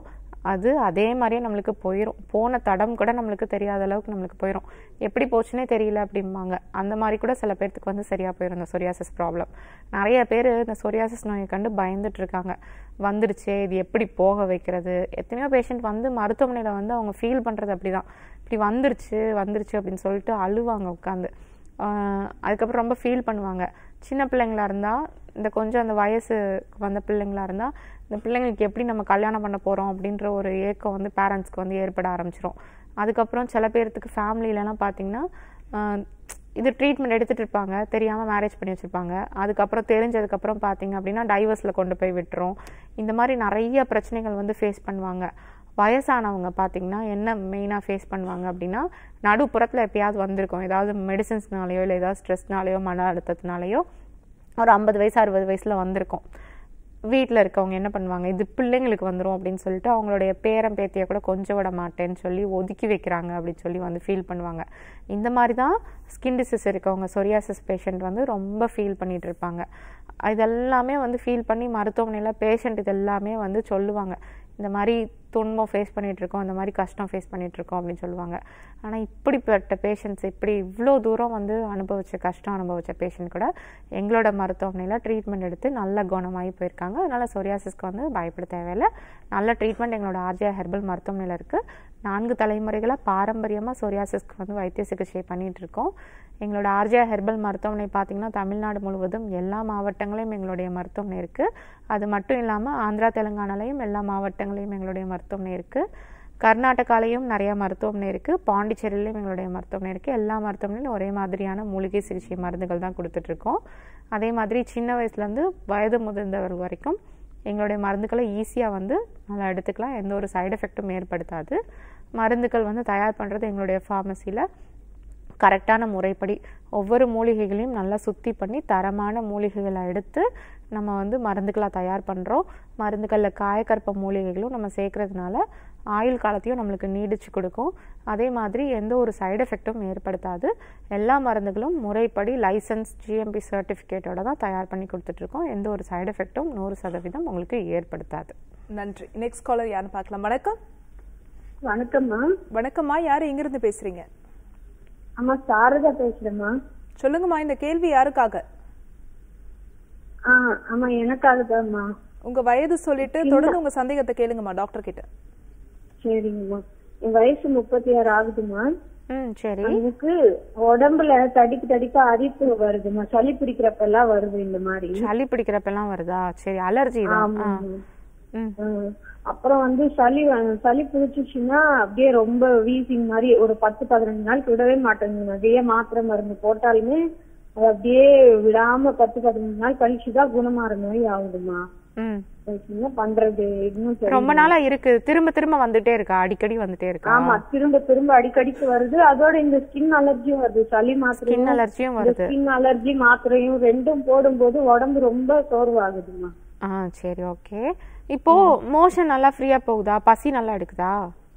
அது அதே மாதிரியே நம்மளுக்கு போயிடும் போன தடம் கூட நம்மளுக்கு தெரியாத அளவுக்கு நம்மளுக்கு போயிடும் எப்படி போச்சுன்னே தெரியல அப்படிம்பாங்க அந்த மாதிரி கூட சில பேர்த்துக்கு வந்து சரியா போயிடும் இந்த சொரியாசிஸ் ப்ராப்ளம் நிறைய பேர் இந்த சொரியாசிஸ் நோயை கண்டு பயந்துட்டு இருக்காங்க வந்துடுச்சே இது எப்படி போக வைக்கிறது எத்தனையோ பேஷண்ட் வந்து மருத்துவமனையில் வந்து அவங்க ஃபீல் பண்ணுறது அப்படிதான் இப்படி வந்துருச்சு வந்துருச்சு அப்படின்னு சொல்லிட்டு அழுவாங்க உட்காந்து அதுக்கப்புறம் ரொம்ப ஃபீல் பண்ணுவாங்க சின்ன பிள்ளைங்களா இருந்தால் இந்த கொஞ்சம் அந்த வயசு வந்த பிள்ளைங்களா இருந்தால் இந்த பிள்ளைங்களுக்கு எப்படி நம்ம கல்யாணம் பண்ண போகிறோம் அப்படின்ற ஒரு ஏக்கம் வந்து பேரண்ட்ஸ்க்கு வந்து ஏற்பட ஆரம்பிச்சிரும் அதுக்கப்புறம் சில பேர்த்துக்கு ஃபேமிலிலலாம் பார்த்தீங்கன்னா ஆஹ், இது ட்ரீட்மெண்ட் எடுத்துகிட்டு இருப்பாங்க தெரியாமல் மேரேஜ் பண்ணி வச்சுருப்பாங்க அதுக்கப்புறம் தெரிஞ்சதுக்கப்புறம் பார்த்தீங்க அப்படின்னா டைவர்ஸில் கொண்டு போய் விட்டுரும் இந்த மாதிரி நிறைய பிரச்சனைகள் வந்து ஃபேஸ் பண்ணுவாங்க வயசானவங்க பார்த்தீங்கன்னா என்ன மெயினாக ஃபேஸ் பண்ணுவாங்க அப்படின்னா நடுப்புறத்தில் எப்பயாவது வந்திருக்கும் ஏதாவது மெடிசன்ஸ்னாலேயோ இல்லை ஏதாவது ஸ்ட்ரெஸ்னாலேயோ மன அழுத்தத்தினாலேயோ ஒரு ஐம்பது வயசு அறுபது வயசில் வந்திருக்கும் வீட்டில் இருக்கவங்க என்ன பண்ணுவாங்க இது பிள்ளைங்களுக்கு வந்துடும் அப்படின்னு சொல்லிட்டு அவங்களுடைய பேரன் பேத்தியை கூட கொஞ்சம் விட மாட்டேன்னு சொல்லி ஒதுக்கி வைக்கிறாங்க அப்படின்னு சொல்லி வந்து ஃபீல் பண்ணுவாங்க இந்த மாதிரி தான் ஸ்கின் டிசீஸ் இருக்கவங்க சொரியாசிஸ் பேஷண்ட் வந்து ரொம்ப ஃபீல் பண்ணிட்டு இருப்பாங்க இதெல்லாமே வந்து ஃபீல் பண்ணி மருத்துவமனையில் பேஷண்ட் இது எல்லாமே வந்து சொல்லுவாங்க இந்த மாதிரி துன்பம் ஃபேஸ் பண்ணிட்டு இருக்கோம் இந்த மாதிரி கஷ்டம் ஃபேஸ் பண்ணிட்டு இருக்கோம் அப்படின்னு சொல்லுவாங்க ஆனால் இப்படிப்பட்ட பேஷண்ட்ஸ் இப்படி இவ்வளோ தூரம் வந்து அனுபவிச்ச கஷ்டம் அனுபவிச்ச பேஷண்ட் கூட எங்களோட மருத்துவமனையில் ட்ரீட்மெண்ட் எடுத்து நல்ல குணமாகி போயிருக்காங்க அதனால சொரியாசிஸ்க்கு வந்து பயப்பட தேவையில்லை நல்ல ட்ரீட்மெண்ட் எங்களோட ஆர்ஜியா ஹெர்பல் மருத்துவமனையில் இருக்குது நான்கு தலைமுறைகளாக பாரம்பரியமாக சொரியாசிஸ்க்கு வந்து வைத்திய சிகிச்சை பண்ணிட்டு இருக்கோம் எங்களோட ஆர்ஜியா ஹெர்பல் மருத்துவமனை பார்த்தீங்கன்னா தமிழ்நாடு முழுவதும் எல்லா மாவட்டங்களையும் எங்களுடைய மருத்துவமனை இருக்குது அது மட்டும் இல்லாமல் ஆந்திரா தெலுங்கானாலையும் எல்லா மாவட்டங்களையும் எங்களுடைய மருத்துவமனை இருக்குது கர்நாடகாலையும் நிறைய மருத்துவமனை இருக்குது பாண்டிச்சேரியிலையும் எங்களுடைய மருத்துவமனை இருக்குது எல்லா மருத்துவமனையிலும் ஒரே மாதிரியான மூலிகை சிகிச்சை மருந்துகள் தான் கொடுத்துட்ருக்கோம் அதே மாதிரி சின்ன வயசுலேருந்து வயது முதிர்ந்தவர் வரைக்கும் எங்களுடைய மருந்துகளை ஈஸியாக வந்து நல்லா எடுத்துக்கலாம் எந்த ஒரு சைடு எஃபெக்ட்டும் ஏற்படுத்தாது மருந்துகள் வந்து தயார் பண்ணுறது எங்களுடைய ஃபார்மசியில் கரெக்டான முறைப்படி ஒவ்வொரு மூலிகைகளையும் நல்லா சுத்தி பண்ணி தரமான மூலிகைகளை எடுத்து நம்ம வந்து மருந்துகளாக தயார் பண்ணுறோம் மருந்துகளில் காயக்கற்ப மூலிகைகளும் நம்ம சேர்க்கறதுனால ஆயுள் காலத்தையும் நம்மளுக்கு நீடிச்சு கொடுக்கும் அதே மாதிரி எந்த ஒரு சைடு எஃபெக்ட்டும் ஏற்படுத்தாது எல்லா மருந்துகளும் முறைப்படி லைசன்ஸ் ஜிஎம்பி சர்டிஃபிகேட்டோட தான் தயார் பண்ணி கொடுத்துட்ருக்கோம் எந்த ஒரு சைடு எஃபெக்ட்டும் நூறு சதவீதம் உங்களுக்கு ஏற்படுத்தாது நன்றி நெக்ஸ்ட் காலர் யாருன்னு பார்க்கலாம் வணக்கம் வணக்கம்மா வணக்கம்மா யாரு எங்கிருந்து பேசுறீங்க அம்மா சாரதா பேசுறேம்மா சொல்லுங்கம்மா இந்த கேள்வி யாருக்காக ஆ ஆமா எனக்காக தான்மா உங்க வயது சொல்லிட்டு தொடர்ந்து உங்க சந்தேகத்தை கேளுங்கம்மா டாக்டர் கிட்ட சரிங்கம்மா என் வயசு முப்பத்தி ஆறு ஆகுதுமா ம் சரி எனக்கு உடம்புல தடிக்கு தடிக்க அரிப்பு வருதுமா சளி பிடிக்கிறப்ப எல்லாம் வருது இந்த மாதிரி சளி பிடிக்கிறப்பெல்லாம் வருதா சரி அலர்ஜி தான் ஆ. ஆமாம்மா. ம் ம். அப்புறம் வந்து சளி வ- சளி பிடிச்சிச்சுன்னா அப்படியே ரொம்ப வீசிங் மாதிரி ஒரு பத்து பதினஞ்சு நாள் விடவே மாட்டேங்குது நிறைய மாத்திரை மருந்து போட்டாலுமே அது அப்படியே விடாம பத்து பதினஞ்சு நாள் கழிச்சுதான் குணமாற மாதிரி ஆகுதுமா ம் அதுக்கு என்ன பண்றது இன்னும் தெரியல. ரொம்ப நாளா இருக்கு திரும்ப திரும்ப வந்துட்டே இருக்கா அடிக்கடி வந்துட்டே இருக்கா ஆமா திரும்ப திரும்ப அடிக்கடிக்கு வருது அதோட இந்த ஸ்கின் அலர்ஜியும் வருது சளி மாத்திரையும் ஸ்கின் அலர்ஜியும் வருது ஸ்கின் அலர்ஜி மாத்திரையும் ரெண்டும் போடும்போது உடம்பு ரொம்ப சோர்வாகுதுமா ஆ சரி ஓகே இப்போ மோஷன் நல்லா ஃப்ரீயா போகுதா பசி நல்லா எடுக்குதா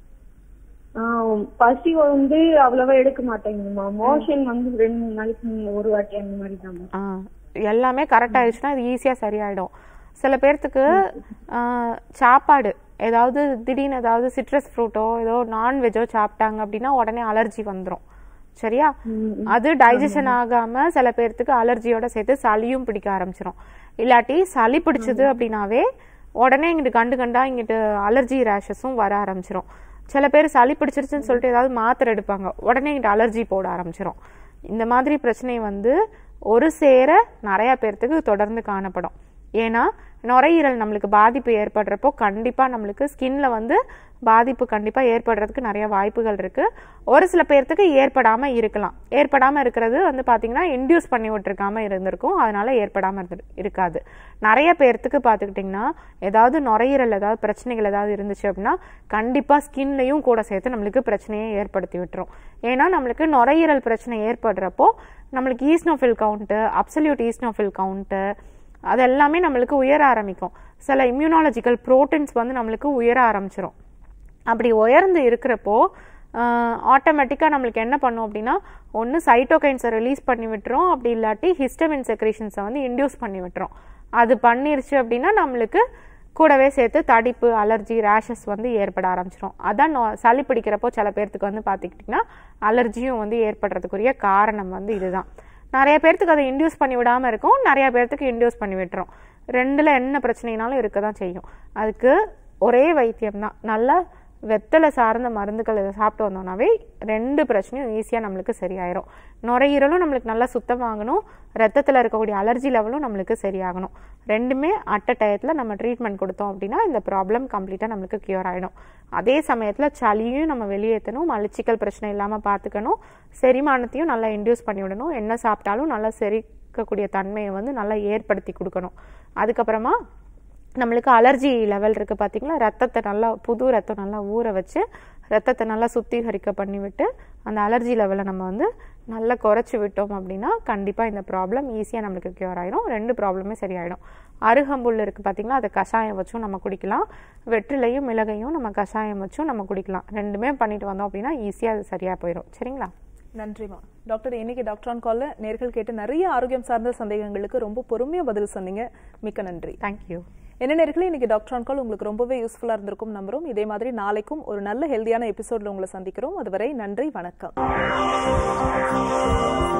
ஆஹ் பசி வந்து அவ்வளவா எடுக்க மாட்டேங்குதுமா மோஷன் வந்து ரெண்டு மூணு நாளைக்கு ஒரு வாட்டி அந்த மாதிரி தான் ஆ எல்லாமே கரெக்ட் ஆயிடுச்சுன்னா இது ஈஸியா சரியாயிடும் சில பேர்த்துக்கு ஆ, சாப்பாடு ஏதாவது திடீர்னு ஏதாவது சிட்ரஸ் ஃப்ரூட்டோ ஏதோ நான்வெஜ்ஜோ சாப்பிட்டாங்க அப்படின்னா உடனே அலர்ஜி வந்துரும் சரியா அது டைஜஷன் ஆகாம சில பேர்த்துக்கு அலர்ஜியோட சேர்த்து சளியும் பிடிக்க ஆரம்பிச்சிரும் இல்லாட்டி சளி பிடிச்சது அப்படின்னாவே உடனே இங்கிட்டு கண்டு கண்டா இங்கிட்டு அலர்ஜி ரேஷஸும் வர ஆரம்பிச்சிரும் சில பேர் சளி பிடிச்சிருச்சுன்னு சொல்லிட்டு ஏதாவது மாத்திரை எடுப்பாங்க உடனே இங்கிட்டு அலர்ஜி போட ஆரம்பிச்சிரும் இந்த மாதிரி பிரச்சனை வந்து ஒரு சேர நிறைய பேர்த்துக்கு தொடர்ந்து காணப்படும் ஏன்னா நுரையீரல் நம்மளுக்கு பாதிப்பு ஏற்படுறப்போ கண்டிப்பா நம்மளுக்கு ஸ்கின்ல வந்து பாதிப்பு கண்டிப்பா ஏற்படுறதுக்கு நிறைய வாய்ப்புகள் இருக்கு ஒரு சில பேர்த்துக்கு ஏற்படாம இருக்கலாம் ஏற்படாம இருக்கிறது வந்து பாத்தீங்கன்னா இன்டியூஸ் பண்ணி விட்டுருக்காம இருந்திருக்கும் அதனால ஏற்படாம இருந்து இருக்காது நிறைய பேர்த்துக்கு பாத்துக்கிட்டிங்கன்னா ஏதாவது நுரையீரல் ஏதாவது பிரச்சனைகள் ஏதாவது இருந்துச்சு அப்படின்னா கண்டிப்பா ஸ்கின்லயும் கூட சேர்த்து நம்மளுக்கு பிரச்சனையை ஏற்படுத்தி விட்டுரும் ஏன்னா நம்மளுக்கு நுரையீரல் பிரச்சனை ஏற்படுறப்போ நம்மளுக்கு eosinophil count absolute eosinophil count அது எல்லாமே நம்மளுக்கு உயர ஆரம்பிக்கும் சில இம்யூனாலஜிக்கல் ப்ரோட்டீன்ஸ் வந்து நம்மளுக்கு உயர ஆரம்பிச்சிரும் அப்படி உயர்ந்து இருக்கிறப்போ ஆட்டோமேட்டிக்காக நம்மளுக்கு என்ன பண்ணும் அப்படின்னா ஒன்று சைட்டோகைன்ஸை ரிலீஸ் பண்ணி விட்டுரும் அப்படி இல்லாட்டி ஹிஸ்டமின் செக்ரேஷன்ஸை வந்து இன்டியூஸ் பண்ணி விட்டுரும் அது பண்ணிருச்சு அப்படின்னா நம்மளுக்கு கூடவே சேர்த்து தடிப்பு அலர்ஜி ரேஷஸ் வந்து ஏற்பட ஆரம்பிச்சிடும் அதான் நோ- சளி பிடிக்கிறப்போ சில பேர்த்துக்கு வந்து பார்த்துக்கிட்டிங்கன்னா அலர்ஜியும் வந்து ஏற்படுறதுக்குரிய காரணம் வந்து இதுதான் நிறைய பேர்த்துக்கு அதை இன்டியூஸ் பண்ணி விடாமல் இருக்கும் நிறைய பேர்த்துக்கு இன்டியூஸ் பண்ணி விட்டுரும் ரெண்டில் என்ன பிரச்சனைனாலும் இருக்க தான் செய்யும் அதுக்கு ஒரே வைத்தியம் தான் நல்ல வெத்தலை சார்ந்த மருந்துகள் இதை சாப்பிட்டு வந்தோம்னாவே ரெண்டு பிரச்சனையும் ஈஸியாக நம்மளுக்கு சரியாயிரும் நுரையீரலும் நம்மளுக்கு நல்லா சுத்தமாகணும் ரத்தத்தில் இருக்கக்கூடிய அலர்ஜி லெவலும் நம்மளுக்கு சரியாகணும் ரெண்டுமே அட் அ டயத்தில் நம்ம ட்ரீட்மெண்ட் கொடுத்தோம் அப்படின்னா இந்த ப்ராப்ளம் கம்ப்ளீட்டாக நம்மளுக்கு க்யூர் ஆகிடும் அதே சமயத்தில் சளியும் நம்ம வெளியேற்றணும் மலச்சிக்கல் பிரச்சனை இல்லாமல் பார்த்துக்கணும் செரிமானத்தையும் நல்லா இன்டியூஸ் பண்ணி விடணும் என்ன சாப்பிட்டாலும் நல்லா செரிக்கக்கூடிய தன்மையை வந்து நல்லா ஏற்படுத்தி கொடுக்கணும் அதுக்கப்புறமா நம்மளுக்கு அலர்ஜி லெவல் இருக்கு பாத்தீங்களா ரத்தத்தை நல்லா புது ரத்தம் நல்லா ஊற வச்சு ரத்தத்தை நல்லா சுத்திகரிக்க பண்ணி விட்டு அந்த அலர்ஜி லெவலை நம்ம வந்து நல்லா குறைச்சி விட்டோம் அப்படின்னா கண்டிப்பாக இந்த ப்ராப்ளம் ஈஸியாக நம்மளுக்கு க்யூர் ஆயிடும் ரெண்டு ப்ராப்ளமே சரியாயிடும் அருகம்புல் இருக்குது பார்த்தீங்களா அதை கஷாயம் வச்சும் நம்ம குடிக்கலாம் வெற்றிலையும் மிளகையும் நம்ம கஷாயம் வச்சும் நம்ம குடிக்கலாம் ரெண்டுமே பண்ணிட்டு வந்தோம் அப்படின்னா ஈஸியாக அது சரியாக போயிடும் சரிங்களா நன்றிமா டாக்டர் இன்னைக்கு டாக்டர் ஆன் கால்ல நேர்கள் கேட்டு நிறைய ஆரோக்கியம் சார்ந்த சந்தேகங்களுக்கு ரொம்ப பொறுமையா பதில் சொன்னீங்க மிக்க நன்றி தேங்க்யூ என்ன நேர்களே இன்னைக்கு டாக்டர் ஆன் கால் உங்களுக்கு ரொம்பவே யூஸ்ஃபுல்லா இருந்திருக்கும் நம்புறோம் இதே மாதிரி நாளைக்கும் ஒரு நல்ல ஹெல்தியான எபிசோட்ல உங்களை சந்திக்கிறோம் அதுவரை நன்றி வணக்கம்